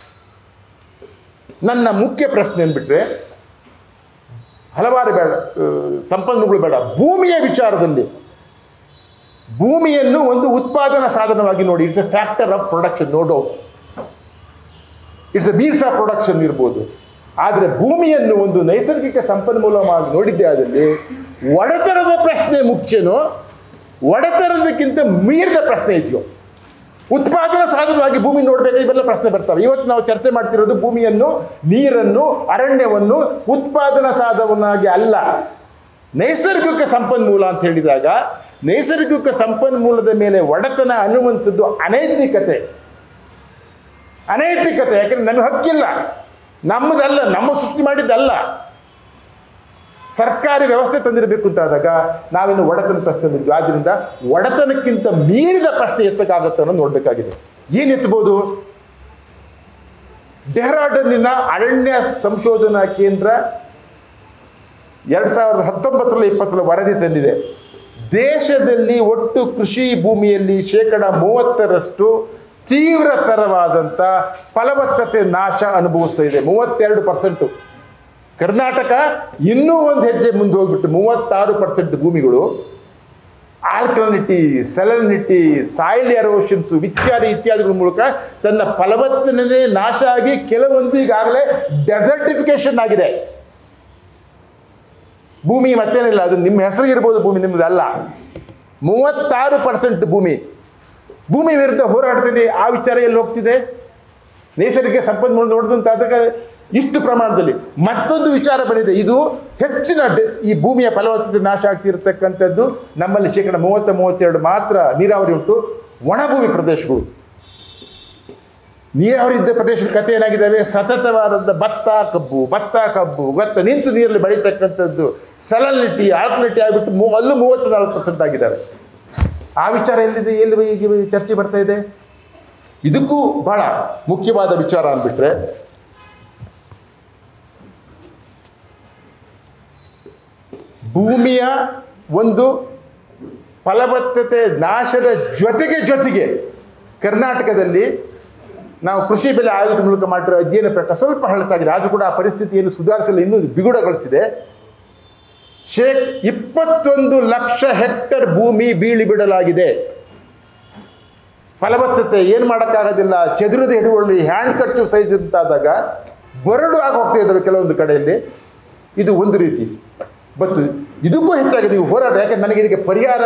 ನನ್ನ ಮುಖ್ಯ ಪ್ರಶ್ನೆ ಅಂದ್ಬಿಟ್ರೆ ಹಲವಾರು ಬೇಡ ಆ, ಸಂಪನ್ಮೂಲಗಳು ಬೇಡ ಭೂಮಿಯ ವಿಚಾರದಲ್ಲಿ ಭೂಮಿಯನ್ನು ಒಂದು ಉತ್ಪಾದನಾ ಸಾಧನವಾಗಿ ನೋಡಿ it's a factor of production no doubt it's a means of production ಇರ್ಬೋದು ಆದರೆ ಭೂಮಿಯನ್ನು ಒಂದು ನೈಸರ್ಗಿಕ ಸಂಪನ್ಮೂಲವಾಗಿ ನೋಡಿದ್ದೇ ಆದಲ್ಲಿ ಒಡೆತನದ ಪ್ರಶ್ನೆ ಮುಖ್ಯನೋ ಒಡೆತನದಕ್ಕಿಂತ ಮೀರಿದ ಪ್ರಶ್ನೆ ಇದೆಯೋ ಉತ್ಪಾದನಾ ಸಾಧನವಾಗಿ ಭೂಮಿ ನೋಡಬೇಕು ಇವೆಲ್ಲ ಪ್ರಶ್ನೆ ಬರ್ತವೆ ಇವತ್ತು ನಾವು ಚರ್ಚೆ ಮಾಡ್ತಿರೋದು ಭೂಮಿಯನ್ನು ನೀರನ್ನು ಅರಣ್ಯವನ್ನು ಉತ್ಪಾದನಾ ಸಾಧನವನ್ನಾಗಿ ಅಲ್ಲ ನೈಸರ್ಗಿಕ ಸಂಪನ್ಮೂಲ ಅಂತ ಹೇಳಿದಾಗ ನೈಸರ್ಗಿಕ ಸಂಪನ್ಮೂಲದ ಮೇಲೆ ಒಡೆತನ ಅನ್ನುವಂಥದ್ದು ಅನೈತಿಕತೆ ಅನೈತಿಕತೆ ಯಾಕಂದ್ರೆ ನಮಗೆ ಹಕ್ಕಿಲ್ಲ ನಮ್ಮದಲ್ಲ ನಮ್ಮ ಸೃಷ್ಟಿ ಮಾಡಿದ್ದಲ್ಲ ಸರ್ಕಾರಿ ವ್ಯವಸ್ಥೆ ತಂದಿರಬೇಕು ಅಂತ ಆದಾಗ ನಾವಿನ್ನು ಒಡೆತನ ಪ್ರಶ್ನೆ ಬಂದ್ವಿ ಆದ್ದರಿಂದ ಒಡೆತನಕ್ಕಿಂತ ಮೀರಿದ ಪ್ರಶ್ನೆ ಎತ್ತಕ್ಕಾಗತ್ತೆ ಅನ್ನೋದು ನೋಡಬೇಕಾಗಿದೆ ಏನು ಎತ್ತಬಹುದು ಡೆಹ್ರಾಡೂನಿನ ಅರಣ್ಯ ಸಂಶೋಧನಾ ಕೇಂದ್ರ ಎರಡು ಸಾವಿರದ ಹತ್ತೊಂಬತ್ತರಲ್ಲಿ ಇಪ್ಪತ್ತರಲ್ಲಿ ವರದಿ ತಂದಿದೆ ದೇಶದಲ್ಲಿ ಒಟ್ಟು ಕೃಷಿ ಭೂಮಿಯಲ್ಲಿ ಶೇಕಡ ಮೂವತ್ತರಷ್ಟು ತೀವ್ರತರವಾದಂಥ ಫಲವತ್ತತೆ ನಾಶ ಅನುಭವಿಸ್ತಾ ಇದೆ ಮೂವತ್ತೆರಡು ಪರ್ಸೆಂಟು ಕರ್ನಾಟಕ ಇನ್ನೂ ಒಂದು ಹೆಜ್ಜೆ ಮುಂದೆ ಹೋಗ್ಬಿಟ್ಟು ಮೂವತ್ತಾರು ಪರ್ಸೆಂಟ್ ಭೂಮಿಗಳು ಆಲ್ಕಲನಿಟಿ ಸೆಲನಿಟಿ ಸಾಯಿಲ್ ಎರೋಷನ್ಸು ಇತ್ಯಾದಿ ಇತ್ಯಾದಿಗಳ ಮೂಲಕ ತನ್ನ ಫಲವತ್ತನೇ ನಾಶ ಆಗಿ ಕೆಲವೊಂದು ಈಗಾಗಲೇ ಡೆಸರ್ಟಿಫಿಕೇಶನ್ ಆಗಿದೆ ಭೂಮಿ ಮತ್ತೇನಿಲ್ಲ ಅದು ನಿಮ್ಮ ಹೆಸರಿಗೆ ಇರ್ಬೋದು ಭೂಮಿ ನಿಮ್ಮದಲ್ಲ ಮೂವತ್ತಾರು ಪರ್ಸೆಂಟ್ ಭೂಮಿ ಭೂಮಿ ವಿರುದ್ಧ ಹೋರಾಟದಲ್ಲಿ ಆ ವಿಚಾರ ಎಲ್ಲಿ ಹೋಗ್ತಿದೆ ನೈಸರ್ಗಿಕ ಸಂಪನ್ಮೂಲ ನೋಡಿದಂತಾದಾಗ ಇಷ್ಟು ಪ್ರಮಾಣದಲ್ಲಿ ಮತ್ತೊಂದು ವಿಚಾರ ಬಂದಿದೆ ಇದು ಹೆಚ್ಚಿನ ಡ- ಈ ಭೂಮಿಯ ಫಲವತ್ತತೆ ನಾಶ ಆಗ್ತಿರತಕ್ಕಂಥದ್ದು ನಮ್ಮಲ್ಲಿ ಶೇಕಡ ಮೂವತ್ತ ಮೂವತ್ತೆರಡು ಮಾತ್ರ ನೀರಾವರಿ ಉಂಟು ಒಣಭೂಮಿ ಪ್ರದೇಶಗಳು ನೀರಾವರಿ ಇದ್ದ ಪ್ರದೇಶದ ಕಥೆ ಏನಾಗಿದ್ದಾವೆ ಸತತವಾದಂಥ ಭತ್ತ ಕಬ್ಬು ಭತ್ತ ಕಬ್ಬು ಭತ್ತ ನಿಂತು ನೀರಲ್ಲಿ ಬೆಳೀತಕ್ಕಂಥದ್ದು ಸಲನಿಟಿ ಆಲ್ಕಲಿಟಿ ಆಗಿಬಿಟ್ಟು ಮೂ ಅಲ್ಲೂ ಮೂವತ್ತು ನಾಲ್ಕು ಪರ್ಸೆಂಟ್ ಆಗಿದ್ದಾವೆ ಆ ವಿಚಾರ ಎಲ್ಲಿದೆ ಎಲ್ಲಿ ಈಗ ಚರ್ಚೆ ಬರ್ತಾ ಇದೆ ಇದಕ್ಕೂ ಬಹಳ ಮುಖ್ಯವಾದ ವಿಚಾರ ಅಂದ್ಬಿಟ್ರೆ ಭೂಮಿಯ ಒಂದು ಫಲವತ್ತತೆ ನಾಶದ ಜೊತೆಗೆ ಜೊತೆಗೆ ಕರ್ನಾಟಕದಲ್ಲಿ ನಾವು ಕೃಷಿ ಬೆಲೆ ಆಯೋಗದ ಮೂಲಕ ಮಾಡಿರೋ ಅಧ್ಯಯನ ಪ್ರಕಾರ ಸ್ವಲ್ಪ ಹಳತಾಗಿದೆ ಆದರೂ ಕೂಡ ಆ ಪರಿಸ್ಥಿತಿಯನ್ನು ಸುಧಾರಿಸಲು ಇನ್ನೂ ಬಿಗುಡಗೊಳಿಸಿದೆ ಶೇಕ್ ಇಪ್ಪತ್ತೊಂದು ಲಕ್ಷ ಹೆಕ್ಟರ್ ಭೂಮಿ ಬೀಳಿ ಬಿಡಲಾಗಿದೆ ಫಲವತ್ತತೆ ಏನು ಮಾಡೋಕ್ಕಾಗೋದಿಲ್ಲ ಚದುರದ ಹಿಡುವಳಿ ಹ್ಯಾಂಡ್ ಕಟ್ಟು ಸೈಜ್ ಅಂತಾದಾಗ ಬರಡು ಆಗಿ ಹೋಗ್ತಾ ಇದ್ದಾವೆ ಕೆಲವೊಂದು ಕಡೆಯಲ್ಲಿ ಇದು ಒಂದು ರೀತಿ ಬತ್ತು ಇದಕ್ಕೂ ಹೆಚ್ಚಾಗಿ ನೀವು ಹೋರಾಟ ಯಾಕೆ ನನಗೆ ಇದಕ್ಕೆ ಪರಿಹಾರ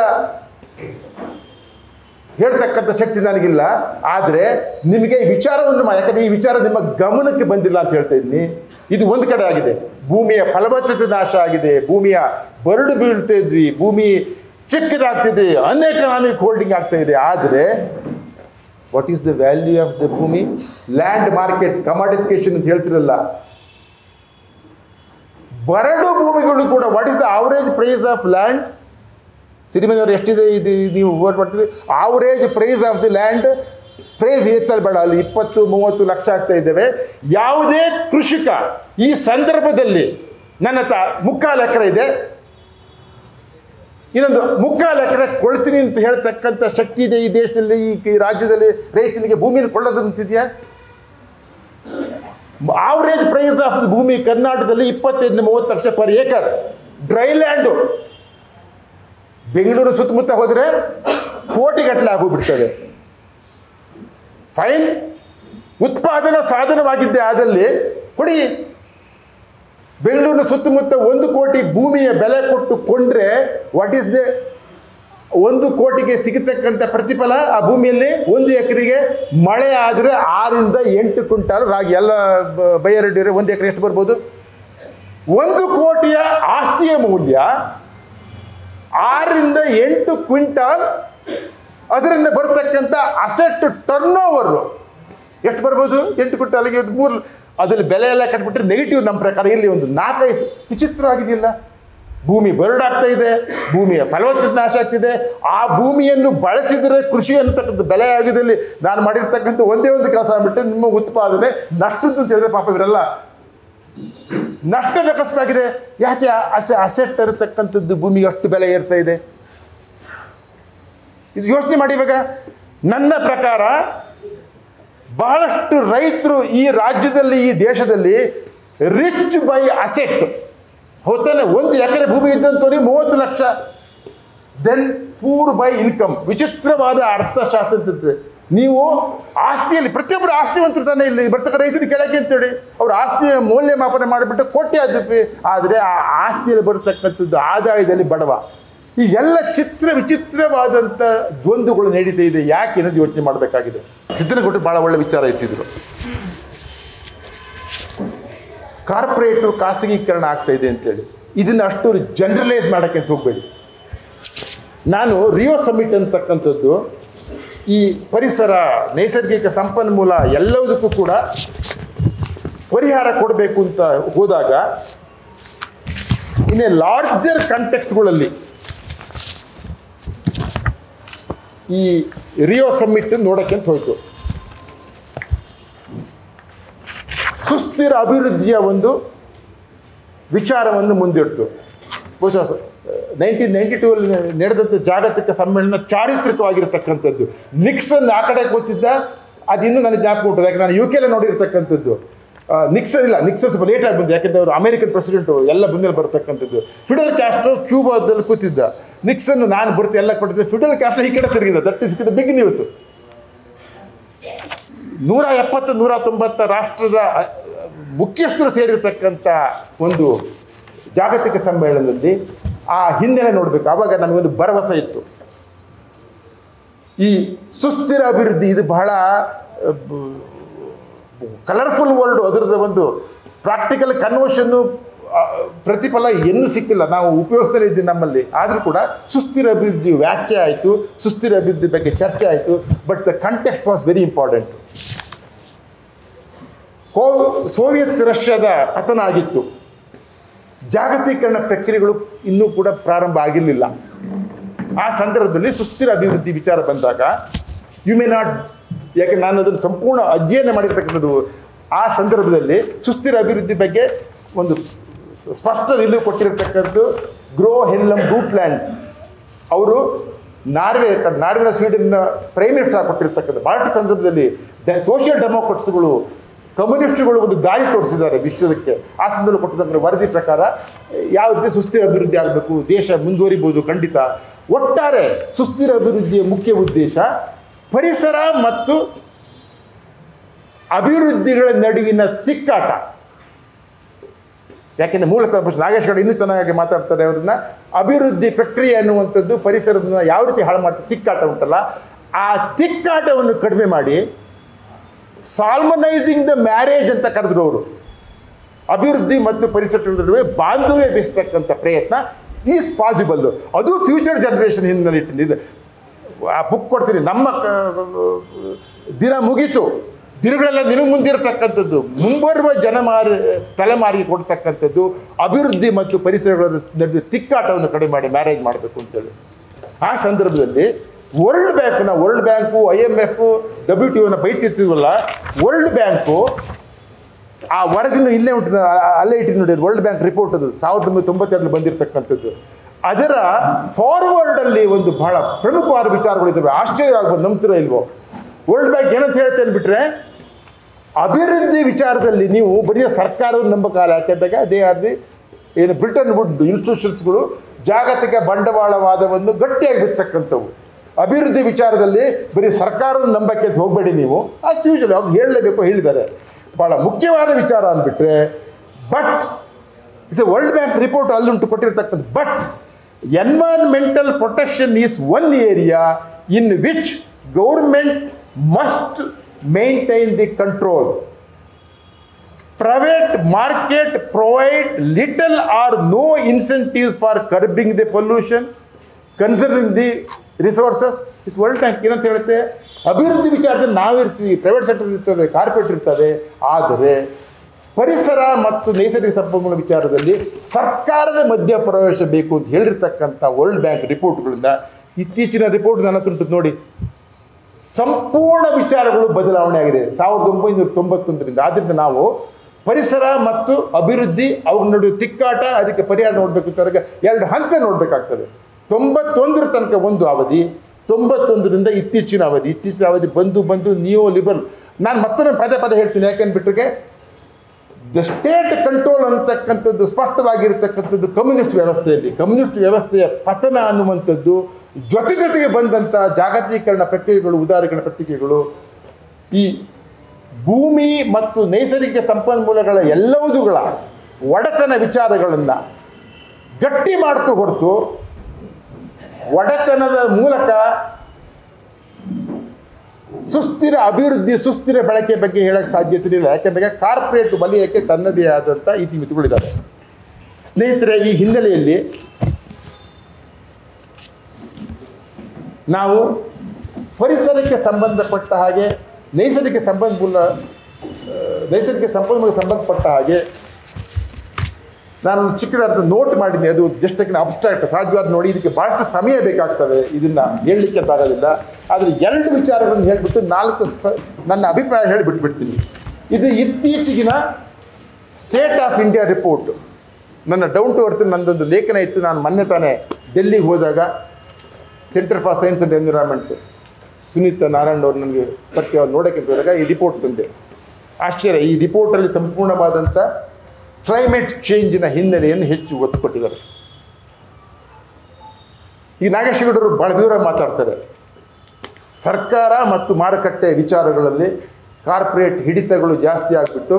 ಹೇಳ್ತಕ್ಕಂಥ ಶಕ್ತಿ ನನಗಿಲ್ಲ ಆದರೆ ನಿಮಗೆ ಈ ವಿಚಾರವನ್ನು ಮಾ- ಯಾಕಂದರೆ ಈ ವಿಚಾರ ನಿಮ್ಮ ಗಮನಕ್ಕೆ ಬಂದಿಲ್ಲ ಅಂತ ಹೇಳ್ತಾ ಇದ್ದೀನಿ ಇದು ಒಂದು ಕಡೆ ಆಗಿದೆ ಭೂಮಿಯ ಫಲವತ್ತತೆ ನಾಶ ಆಗಿದೆ ಭೂಮಿಯ ಬರಡು ಬೀಳ್ತಾ ಇದ್ವಿ ಭೂಮಿ ಚಿಕ್ಕದಾಗ್ತಿದೆ ಅನ್ಎಕನಾಮಿಕ್ ಹೋಲ್ಡಿಂಗ್ ಆಗ್ತಾ ಇದೆ ಆದರೆ what is the value of the ಭೂಮಿ ಲ್ಯಾಂಡ್ ಮಾರ್ಕೆಟ್ ಕಮಾಡಿಫಿಕೇಶನ್ ಅಂತ ಹೇಳ್ತಿರಲ್ಲ ಬರಡು ಭೂಮಿಗಳು ಕೂಡ what is the average price of land ಸಿರಿಮನೆಯವರು ಎಷ್ಟಿದೆ ಇದು ನೀವು ಓಟ್ ಮಾಡ್ತಿದ್ರಿ average price of the land price ಏತಲ್ಲಿ ಬೇಡ ಅಲ್ಲಿ ಇಪ್ಪತ್ತು ಮೂವತ್ತು ಲಕ್ಷ ಆಗ್ತಾ ಇದ್ದೇವೆ ಯಾವುದೇ ಕೃಷಿಕ ಈ ಸಂದರ್ಭದಲ್ಲಿ ನನ್ನ ತ ಮುಕ್ಕಾಲು ಎಕರೆ ಇದೆ ಇನ್ನೊಂದು ಮುಕ್ಕಾಲು ಎಕರೆ ಕೊಳ್ತೀನಿ ಅಂತ ಹೇಳ್ತಕ್ಕಂಥ ಶಕ್ತಿ ಇದೆ ಈ ದೇಶದಲ್ಲಿ ಈ ಈ ರಾಜ್ಯದಲ್ಲಿ ರೈತನಿಗೆ ಭೂಮಿಯನ್ನು ಕೊಳ್ಳೋದಂತಿದೆಯಾ ಆವರೇಜ್ ಪ್ರೈಸ್ ಆಫ್ ಭೂಮಿ ಕರ್ನಾಟಕದಲ್ಲಿ ಇಪ್ಪತ್ತೈದರಿಂದ ಮೂವತ್ತು lakh per acre dry land Bengaluru ಸುತ್ತಮುತ್ತ ಹೋದರೆ ಕೋಟಿಗಟ್ಟಲೆ ಆಗೋಗ್ಬಿಡ್ತದೆ ಫೈನ್ ಉತ್ಪಾದನಾ ಸಾಧನವಾಗಿದ್ದೆ ಆದಲ್ಲಿ ಕೊಡಿ ಬೆಂಗಳೂರಿನ ಸುತ್ತಮುತ್ತ ಒಂದು ಕೋಟಿ ಭೂಮಿಯ ಬೆಲೆ ಕೊಟ್ಟು ಕೊಂಡ್ರೆ ವಾಟ್ ಈಸ್ ದ ಒಂದು ಕೋಟಿಗೆ ಸಿಗತಕ್ಕಂಥ ಪ್ರತಿಫಲ ಆ ಭೂಮಿಯಲ್ಲಿ ಒಂದು ಎಕರೆಗೆ ಮಳೆ ಆದರೆ ಆರಿಂದ ಎಂಟು ಕ್ವಿಂಟಾಲ್ ರಾಗಿ ಎಲ್ಲ ಬ- ಬೈಯರೆಡ್ಡಿರೆ ಒಂದು ಎಕರೆ ಎಷ್ಟು ಬರ್ಬೋದು ಒಂದು ಕೋಟಿಯ ಆಸ್ತಿಯ ಮೌಲ್ಯ ಆರರಿಂದ ಎಂಟು ಕ್ವಿಂಟಾಲ್ ಅದರಿಂದ ಬರ್ತಕ್ಕಂಥ ಅಸೆಟ್ ಟರ್ನ್ ಓವರು ಎಷ್ಟು ಬರ್ಬೋದು ಎಂಟು ಕ್ವಿಂಟಾಲಿಗೆ ಮೂರು ಅದರಲ್ಲಿ ಬೆಲೆ ಎಲ್ಲ ಕಟ್ಬಿಟ್ರೆ ನೆಗೆಟಿವ್ ನಮ್ಮ ಪ್ರಕಾರ ಇಲ್ಲಿ ಒಂದು ನಾಲ್ಕೈದು ವಿಚಿತ್ರ ಆಗಿದೆಯಲ್ಲ ಭೂಮಿ ಬರಡಾಗ್ತಾ ಇದೆ ಭೂಮಿಯ ಫಲವತ್ತತೆ ನಾಶ ಆಗ್ತಿದೆ ಆ ಭೂಮಿಯನ್ನು ಬಳಸಿದರೆ ಕೃಷಿ ಅಂತಕ್ಕಂಥ ಬೆಲೆ ಆಗೋದಲ್ಲಿ ನಾನು ಮಾಡಿರ್ತಕ್ಕಂಥ ಒಂದೇ ಒಂದು ಕೆಲಸ ಆಗ್ಬಿಟ್ಟು ನಿಮ್ಮ ಉತ್ಪಾದನೆ ನಷ್ಟದ್ದು ಅಂತ ಹೇಳಿದ್ರೆ ಪಾಪ ಇವರೆಲ್ಲ ನಷ್ಟದ ಕಸವಾಗಿದೆ ಯಾಕೆ ಆ ಅಸೆ ಅಸೆಟ್ ಇರತಕ್ಕಂಥದ್ದು ಭೂಮಿಗೆ ಅಷ್ಟು ಬೆಲೆ ಏರ್ತಾ ಇದೆ ಇದು ಯೋಚನೆ ಮಾಡಿ ಇವಾಗ ನನ್ನ ಪ್ರಕಾರ ಬಹಳಷ್ಟು ರೈತರು ಈ ರಾಜ್ಯದಲ್ಲಿ ಈ ದೇಶದಲ್ಲಿ ರಿಚ್ ಬೈ ಅಸೆಟ್ ಹೊತ್ತಾನೆ ಒಂದು ಎಕರೆ ಭೂಮಿ ಇದ್ದಂಥವ್ರಿಗೆ ಮೂವತ್ತು lakh then poor by income ವಿಚಿತ್ರವಾದ ಅರ್ಥಶಾಸ್ತ್ರ ಅಂತಂದ್ರೆ ನೀವು ಆಸ್ತಿಯಲ್ಲಿ ಪ್ರತಿಯೊಬ್ಬರು ಆಸ್ತಿವಂತರು ತಾನೇ ಇಲ್ಲಿ ಬರ್ತಕ್ಕ ರೈತರು ಕೆಳಗೆ ಅಂತೇಳಿ ಅವ್ರ ಆಸ್ತಿಯ ಮೌಲ್ಯಮಾಪನ ಮಾಡಿಬಿಟ್ಟು ಕೋಟಿ ಆದ್ವಿ ಆದರೆ ಆ ಆಸ್ತಿಯಲ್ಲಿ ಬರತಕ್ಕಂಥದ್ದು ಆದಾಯದಲ್ಲಿ ಬಡವ ಈ ಎಲ್ಲ ಚಿತ್ರ ವಿಚಿತ್ರವಾದಂಥ ದ್ವಂದ್ವಗಳು ನಡೀತಾ ಇದೆ ಯಾಕೆ ಅನ್ನೋದು ಯೋಚನೆ ಮಾಡಬೇಕಾಗಿದೆ ಸಿದ್ದನಗೌಡರು ಭಾಳ ಒಳ್ಳೆ ವಿಚಾರ ಎತ್ತಿದ್ರು ಕಾರ್ಪೊರೇಟು ಖಾಸಗೀಕರಣ ಆಗ್ತಾ ಇದೆ ಅಂತೇಳಿ ಇದನ್ನು ಅಷ್ಟು ಜನರಲೈಸ್ ಮಾಡೋಕ್ಕೆ ಅಂತ ಹೋಗಬೇಡಿ ನಾನು ರಿಯೋ ಸಮಿಟ್ ಅಂತಕ್ಕಂಥದ್ದು ಈ ಪರಿಸರ ನೈಸರ್ಗಿಕ ಸಂಪನ್ಮೂಲ ಎಲ್ಲದಕ್ಕೂ ಕೂಡ ಪರಿಹಾರ ಕೊಡಬೇಕು ಅಂತ ಹೋದಾಗ ಇನ್ನು ಲಾರ್ಜರ್ ಕಂಟೆಕ್ಸ್ಗಳಲ್ಲಿ ಈ ರಿಯೋ ಸಮ್ಮಿಟ್ ನೋಡೋಕ್ಕೆ ಅಂತ ಹೋಯ್ತು ಸುಸ್ಥಿರ ಅಭಿವೃದ್ಧಿಯ ಒಂದು ವಿಚಾರವನ್ನು ಮುಂದಿಡ್ತು ಬಹುಶಃ ನೈನ್ಟೀನ್ ನೈಂಟಿ ಟೂ ಅಲ್ಲಿ ನಡೆದಂಥ ಜಾಗತಿಕ ಸಮ್ಮೇಳನ ಚಾರಿತ್ರಿಕವಾಗಿರ್ತಕ್ಕಂಥದ್ದು ನಿಕ್ಸನ್ ಆ ಕಡೆ ಕೂತಿದ್ದ ಅದು ಇನ್ನೂ ನನಗೆ ಜ್ಞಾಪಕ ಉಂಟು ಯಾಕೆ ನಾನು ಯು ಕೆಲ್ಲೇ ನೋಡಿರ್ತಕ್ಕಂಥದ್ದು ಆ, ನಿಕ್ಸನ್ ಇಲ್ಲ ನಿಕ್ಸನ್ ಸ್ವಲ್ಪ ಲೇಟಾಗಿ ಬಂದು ಯಾಕೆಂದ್ರೆ ಅವರು ಅಮೆರಿಕನ್ ಪ್ರೆಸಿಡೆಂಟು ಎಲ್ಲ ಬಂದಲ್ಲಿ ಬರ್ತಕ್ಕಂಥದ್ದು ಫಿಡಲ್ ಕ್ಯಾಸ್ಟೋ ಕ್ಯೂಬಾದಲ್ಲಿ ಕೂತಿದ್ದ ನಿಕ್ಸನ್ ನಾನು ಬರ್ತೀನಿ ಎಲ್ಲ ಕೊಟ್ಟಿದ್ದೆ ಫಿಡಲ್ ಕ್ಯಾಸ್ಟೋ ಈ ಕಡೆ ತಿರುಗಿದ ದಟ್ ಇಸ್ ಬಿಗ್ ನ್ಯೂಸ್ ನೂರ ಎಪ್ಪತ್ತು ನೂರ ತೊಂಬತ್ತ ರಾಷ್ಟ್ರದ ಅ, ಮುಖ್ಯಸ್ಥರು ಸೇರಿರ್ತಕ್ಕಂಥ ಒಂದು ಜಾಗತಿಕ ಸಮ್ಮೇಳನದಲ್ಲಿ ಆ ಹಿನ್ನೆಲೆ ನೋಡಬೇಕು ಆವಾಗ ನಮಗೊಂದು ಭರವಸೆ ಇತ್ತು ಈ ಸುಸ್ಥಿರ ಅಭಿವೃದ್ಧಿ ಇದು ಬಹಳ ಕಲರ್ಫುಲ್ ವರ್ಡ್ ಅದರದ ಒಂದು ಪ್ರಾಕ್ಟಿಕಲ್ ಕನ್ವರ್ಷನ್ನು ಪ್ರತಿಫಲ ಇನ್ನೂ ಸಿಕ್ಕಿಲ್ಲ ನಾವು ಉಪಯೋಗಿಸ್ತಾನೆ ಇದ್ದೀವಿ ನಮ್ಮಲ್ಲಿ ಆದರೂ ಕೂಡ ಸುಸ್ಥಿರ ಅಭಿವೃದ್ಧಿ ವ್ಯಾಖ್ಯೆ ಆಯಿತು ಸುಸ್ಥಿರ ಅಭಿವೃದ್ಧಿ ಬಗ್ಗೆ ಚರ್ಚೆ ಆಯಿತು but the context was very important ಕೋ ಸೋವಿಯತ್ ರಷ್ಯಾದ ಪತನ ಆಗಿತ್ತು ಜಾಗತೀಕರಣ ಪ್ರಕ್ರಿಯೆಗಳು ಇನ್ನೂ ಕೂಡ ಪ್ರಾರಂಭ ಆಗಿರಲಿಲ್ಲ ಆ ಸಂದರ್ಭದಲ್ಲಿ ಸುಸ್ಥಿರ ಅಭಿವೃದ್ಧಿ ವಿಚಾರ ಬಂದಾಗ ಯು ಮೇ ನಾಟ್ ಯಾಕೆ ನಾನು ಅದನ್ನು ಸಂಪೂರ್ಣ ಅಧ್ಯಯನ ಮಾಡಿರ್ತಕ್ಕಂಥದ್ದು ಆ ಸಂದರ್ಭದಲ್ಲಿ ಸುಸ್ಥಿರ ಅಭಿವೃದ್ಧಿ ಬಗ್ಗೆ ಒಂದು ಸ್- ಸ್ಪಷ್ಟ ನಿಲುವು ಕೊಟ್ಟಿರತಕ್ಕದ್ದು ಗ್ರೋ ಹೆಲ್ಲಮ್ ರೂಟ್ಲ್ಯಾಂಡ್ ಅವರು ನಾರ್ವೆ ಕ- ನಾರ್ವೆನ ಸ್ವೀಡನ್ನ ಪ್ರೈಮ್ ಮಿನಿಸ್ಟರ್ ಕೊಟ್ಟಿರ್ತಕ್ಕಂಥ ಭಾರತ ಸಂದರ್ಭದಲ್ಲಿ ಡ ಸೋಷಿಯಲ್ ಡೆಮೋಕ್ರಟ್ಸ್ಗಳು ಕಮ್ಯುನಿಸ್ಟ್ಗಳು ಒಂದು ದಾರಿ ತೋರಿಸಿದ್ದಾರೆ ವಿಶ್ವದಕ್ಕೆ ಆ ಸಂದರ್ಭ ಕೊಟ್ಟಿರ್ತಕ್ಕಂಥ ವರದಿ ಪ್ರಕಾರ ಯಾವ ರೀತಿ ಸುಸ್ಥಿರ ಅಭಿವೃದ್ಧಿ ಆಗಬೇಕು ದೇಶ ಮುಂದುವರಿಬೋದು ಖಂಡಿತ ಒಟ್ಟಾರೆ ಸುಸ್ಥಿರ ಅಭಿವೃದ್ಧಿಯ ಮುಖ್ಯ ಉದ್ದೇಶ ಪರಿಸರ ಮತ್ತು ಅಭಿವೃದ್ಧಿಗಳ ನಡುವಿನ ತಿಕ್ಕಾಟ ಯಾಕೆಂದರೆ ಮೂಲತಃ ಬಹುಶಃ ನಾಗೇಶ್ ಗೌಡ ಇನ್ನೂ ಚೆನ್ನಾಗಿ ಮಾತಾಡ್ತಾರೆ ಅವ್ರನ್ನ ಅಭಿವೃದ್ಧಿ ಪ್ರಕ್ರಿಯೆ ಅನ್ನುವಂಥದ್ದು ಪರಿಸರದನ್ನ ಯಾವ ರೀತಿ ಹಾಳು ಮಾಡ್ತಾರೆ ತಿಕ್ಕಾಟ ಉಂಟಲ್ಲ ಆ ತಿಕ್ಕಾಟವನ್ನು ಕಡಿಮೆ ಮಾಡಿ ಸಾಲ್ಮನೈಸಿಂಗ್ ದ ಮ್ಯಾರೇಜ್ ಅಂತ ಕರೆದ್ರು ಅವರು ಅಭಿವೃದ್ಧಿ ಮತ್ತು ಪರಿಸರದ ನಡುವೆ ಬಾಂಧವ್ಯ ಬೆಳೆಸ್ತಕ್ಕಂಥ ಪ್ರಯತ್ನ ಈಸ್ ಪಾಸಿಬಲ್ ಅದು ಫ್ಯೂಚರ್ ಜನ್ರೇಷನ್ ಹಿನ್ನೆಲೆ ಇಟ್ಟಿದ್ದು ಆ ಬುಕ್ ಕೊಡ್ತೀನಿ ನಮ್ಮ ಕ- ದಿನ ಮುಗೀತು ದಿನಗಳೆಲ್ಲ ನಿನಗೆ ಮುಂದಿರತಕ್ಕಂಥದ್ದು ಮುಂಬರುವ ಜನಮಾರಿ ತಲೆಮಾರಿಗೆ ಕೊಡ್ತಕ್ಕಂಥದ್ದು ಅಭಿವೃದ್ಧಿ ಮತ್ತು ಪರಿಸರಗಳ ನಡುವೆ ತಿಕ್ಕಾಟವನ್ನು ಕಡಿಮೆ ಮಾಡಿ ಮ್ಯಾರೇಜ್ ಮಾಡಬೇಕು ಅಂತೇಳಿ ಆ ಸಂದರ್ಭದಲ್ಲಿ ವರ್ಲ್ಡ್ ಬ್ಯಾಂಕ್ನ world bank I M F W T ಒನ ಬೈತಿರ್ತೀವಲ್ಲ ವರ್ಲ್ಡ್ ಬ್ಯಾಂಕು ಆ ವರದಿನ ಇಲ್ಲೇ ಉಂಟು ಆ- ಆ- ಅಲ್ಲೇ ಇಟ್ಟಿದ್ದು ನೋಡಿ ವರ್ಲ್ಡ್ ಬ್ಯಾಂಕ್ ರಿಪೋರ್ಟ್ ಅದು ಸಾವಿರದ ಒಂಬೈನೂರ ತೊಂಬತ್ತೆರಡರಲ್ಲಿ ಬಂದಿರತಕ್ಕಂಥದ್ದು ಅದರ ಫಾರ್ವರ್ಡಲ್ಲಿ ಒಂದು ಬಹಳ ಪ್ರಮುಖವಾದ ವಿಚಾರಗಳಿದ್ದಾವೆ ಆಶ್ಚರ್ಯವಾಗ್ಬೋದು ನಂಬ್ತಿರೋ ಇಲ್ವೋ ವರ್ಲ್ಡ್ ಬ್ಯಾಂಕ್ ಏನಂತ ಹೇಳುತ್ತೆ ಅಂದ್ಬಿಟ್ರೆ ಅಭಿವೃದ್ಧಿ ವಿಚಾರದಲ್ಲಿ ನೀವು ಬರೀ ಸರ್ಕಾರದ ನಂಬಕಾಲ ಯಾಕೆಂದಾಗ ದೇ ಆರ್ ದಿ ಏನು ಬ್ರಿಟನ್ ವುಡ್ ಇನ್ಸ್ಟಿಟ್ಯೂಷನ್ಸ್ಗಳು ಜಾಗತಿಕ ಬಂಡವಾಳವಾದವನ್ನು ಗಟ್ಟಿಯಾಗಿ ಬಿಡ್ತಕ್ಕಂಥವು ಅಭಿವೃದ್ಧಿ ವಿಚಾರದಲ್ಲಿ ಬರೀ ಸರ್ಕಾರದ ನಂಬಕ್ಕೆ ಅಂತ ಹೋಗಬೇಡಿ ನೀವು ಅಸ್ ಯೂಶಲ್ ಅವ್ರು ಹೇಳಲೇಬೇಕು ಹೇಳಿದ್ದಾರೆ ಭಾಳ ಮುಖ್ಯವಾದ ವಿಚಾರ ಅಂದ್ಬಿಟ್ರೆ but it's a world bank report ಅಲ್ಲುಂಟು ಕೊಟ್ಟಿರ್ತಕ್ಕಂಥ but environmental protection is one area in which government must maintain the control private market provide little or no incentives for curbing the pollution conserving the resources is world bank ಏನಂತ ಹೇಳುತ್ತೆ ಅಭಿವೃದ್ಧಿ ವಿಚಾರದಲ್ಲಿ ನಾವಿರ್ತೀವಿ ಪ್ರೈವೇಟ್ ಸೆಕ್ಟರ್ ಇರ್ತವೆ ಕಾರ್ಪೊರೇಟ್ ಇರ್ತವೆ ಆದರೆ ಪರಿಸರ ಮತ್ತು ನೈಸರ್ಗಿಕ ಸಂಪನ್ಮೂಲ ವಿಚಾರದಲ್ಲಿ ಸರ್ಕಾರದ ಮಧ್ಯಪ್ರವೇಶ ಬೇಕು ಅಂತ ಹೇಳಿರ್ತಕ್ಕಂಥ ವರ್ಲ್ಡ್ ಬ್ಯಾಂಕ್ ರಿಪೋರ್ಟ್ಗಳಿಂದ ಇತ್ತೀಚಿನ ರಿಪೋರ್ಟ್ ನನ್ನ ಹತ್ರ ಉಂಟು ನೋಡಿ ಸಂಪೂರ್ಣ ವಿಚಾರಗಳು ಬದಲಾವಣೆ ಆಗಿದೆ ಸಾವಿರದ ಒಂಬೈನೂರ ತೊಂಬತ್ತೊಂದರಿಂದ ಆದ್ದರಿಂದ ನಾವು ಪರಿಸರ ಮತ್ತು ಅಭಿವೃದ್ಧಿ ಅವ್ರ ನಡುವೆ ತಿಕ್ಕಾಟ ಅದಕ್ಕೆ ಪರಿಹಾರ ನೋಡಬೇಕು ಅಂತಂದಾಗ ಎರಡು ಹಂತ ನೋಡಬೇಕಾಗ್ತದೆ ತೊಂಬತ್ತೊಂದರ ತನಕ ಒಂದು ಅವಧಿ ತೊಂಬತ್ತೊಂದರಿಂದ ಇತ್ತೀಚಿನ ಅವಧಿ ಇತ್ತೀಚಿನ ಅವಧಿ ಬಂದು ಬಂದು ನಿಯೋ ಲಿಬರಲ್ ನಾನು ಮತ್ತೊಮ್ಮೆ ಪದೇ ಪದೇ ಹೇಳ್ತೀನಿ ಯಾಕೆಂದ್ಬಿಟ್ರೆ ದ ಸ್ಟೇಟ್ ಕಂಟ್ರೋಲ್ ಅಂತಕ್ಕಂಥದ್ದು ಸ್ಪಷ್ಟವಾಗಿರ್ತಕ್ಕಂಥದ್ದು ಕಮ್ಯುನಿಸ್ಟ್ ವ್ಯವಸ್ಥೆಯಲ್ಲಿ ಕಮ್ಯುನಿಸ್ಟ್ ವ್ಯವಸ್ಥೆಯ ಪತನ ಅನ್ನುವಂಥದ್ದು ಜೊತೆ ಜೊತೆಗೆ ಬಂದಂಥ ಜಾಗತೀಕರಣ ಪ್ರಕ್ರಿಯೆಗಳು ಉದಾರೀಕರಣ ಪ್ರಕ್ರಿಯೆಗಳು ಈ ಭೂಮಿ ಮತ್ತು ನೈಸರ್ಗಿಕ ಸಂಪನ್ಮೂಲಗಳ ಎಲ್ಲವುದುಗಳ ಒಡೆತನ ವಿಚಾರಗಳನ್ನು ಗಟ್ಟಿ ಮಾಡ್ತು ಹೊರತು ಒಡೆತನದ ಮೂಲಕ ಸುಸ್ಥಿರ ಅಭಿವೃದ್ಧಿ ಸುಸ್ಥಿರ ಬಳಕೆ ಬಗ್ಗೆ ಹೇಳಕ್ಕೆ ಸಾಧ್ಯತೆ ಇಲ್ಲ ಯಾಕೆಂದರೆ ಕಾರ್ಪೊರೇಟ್ ವಲಯಕ್ಕೆ ತನ್ನದೇ ಆದಂಥ ಇತಿಮಿತಿಗಳಿದ್ದಾವೆ ಸ್ನೇಹಿತರೆ ಈ ಹಿನ್ನೆಲೆಯಲ್ಲಿ ನಾವು ಪರಿಸರಕ್ಕೆ ಸಂಬಂಧಪಟ್ಟ ಹಾಗೆ ನೈಸರ್ಗಿಕ ಸಂಪನ್ಮೂಲ ಆ, ನೈಸರ್ಗಿಕ ಸಂಪನ್ಮೂಲಕ್ಕೆ ಸಂಬಂಧಪಟ್ಟ ಹಾಗೆ ನಾನು ಚಿಕ್ಕದಾದ ನೋಟ್ ಮಾಡಿದ್ದೀನಿ ಅದು ಜಸ್ಟಕ್ಕಿನ ಅಬ್ಸ್ಟ್ರಾಕ್ಟ್ ಸಹಜವಾಗಿ ನೋಡಿ ಇದಕ್ಕೆ ಭಾಳಷ್ಟು ಸಮಯ ಬೇಕಾಗ್ತದೆ ಇದನ್ನು ಹೇಳಲಿಕ್ಕೆ ಅಂತ ಆಗೋದಿಲ್ಲ ಆದರೆ ಎರಡು ವಿಚಾರಗಳನ್ನು ಹೇಳಿಬಿಟ್ಟು ನಾಲ್ಕು ಸ ನನ್ನ ಅಭಿಪ್ರಾಯ ಹೇಳಿಬಿಟ್ಬಿಡ್ತೀನಿ ಇದು ಇತ್ತೀಚೆಗಿನ ಸ್ಟೇಟ್ ಆಫ್ ಇಂಡಿಯಾ ರಿಪೋರ್ಟ್ ನನ್ನ ಡೌನ್ ಟು ಅರ್ತ್ ನನ್ನದೊಂದು ಲೇಖನ ಇತ್ತು ನಾನು ಮೊನ್ನೆ ತಾನೇ ಡೆಲ್ಲಿಗೆ ಹೋದಾಗ centre for science and environment Sunita Narayan ಅವ್ರು ನನಗೆ ಪತ್ತೆ ಅವ್ರು ನೋಡೋಕ್ಕೆ ಹೋದಾಗ ಈ ರಿಪೋರ್ಟ್ ತಂದೆ ಆಶ್ಚರ್ಯ ಈ ರಿಪೋರ್ಟಲ್ಲಿ ಸಂಪೂರ್ಣವಾದಂಥ ಕ್ಲೈಮೇಟ್ ಚೇಂಜಿನ ಹಿನ್ನೆಲೆಯನ್ನು ಹೆಚ್ಚು ಒತ್ತು ಕೊಟ್ಟಿದ್ದಾರೆ ಈ ನಾಗೇಶ್ವರರು ಭಾಳ ವಿವರ ಮಾತಾಡ್ತಾರೆ ಸರ್ಕಾರ ಮತ್ತು ಮಾರುಕಟ್ಟೆ ವಿಚಾರಗಳಲ್ಲಿ ಕಾರ್ಪೊರೇಟ್ ಹಿಡಿತಗಳು ಜಾಸ್ತಿ ಆಗಿಬಿಟ್ಟು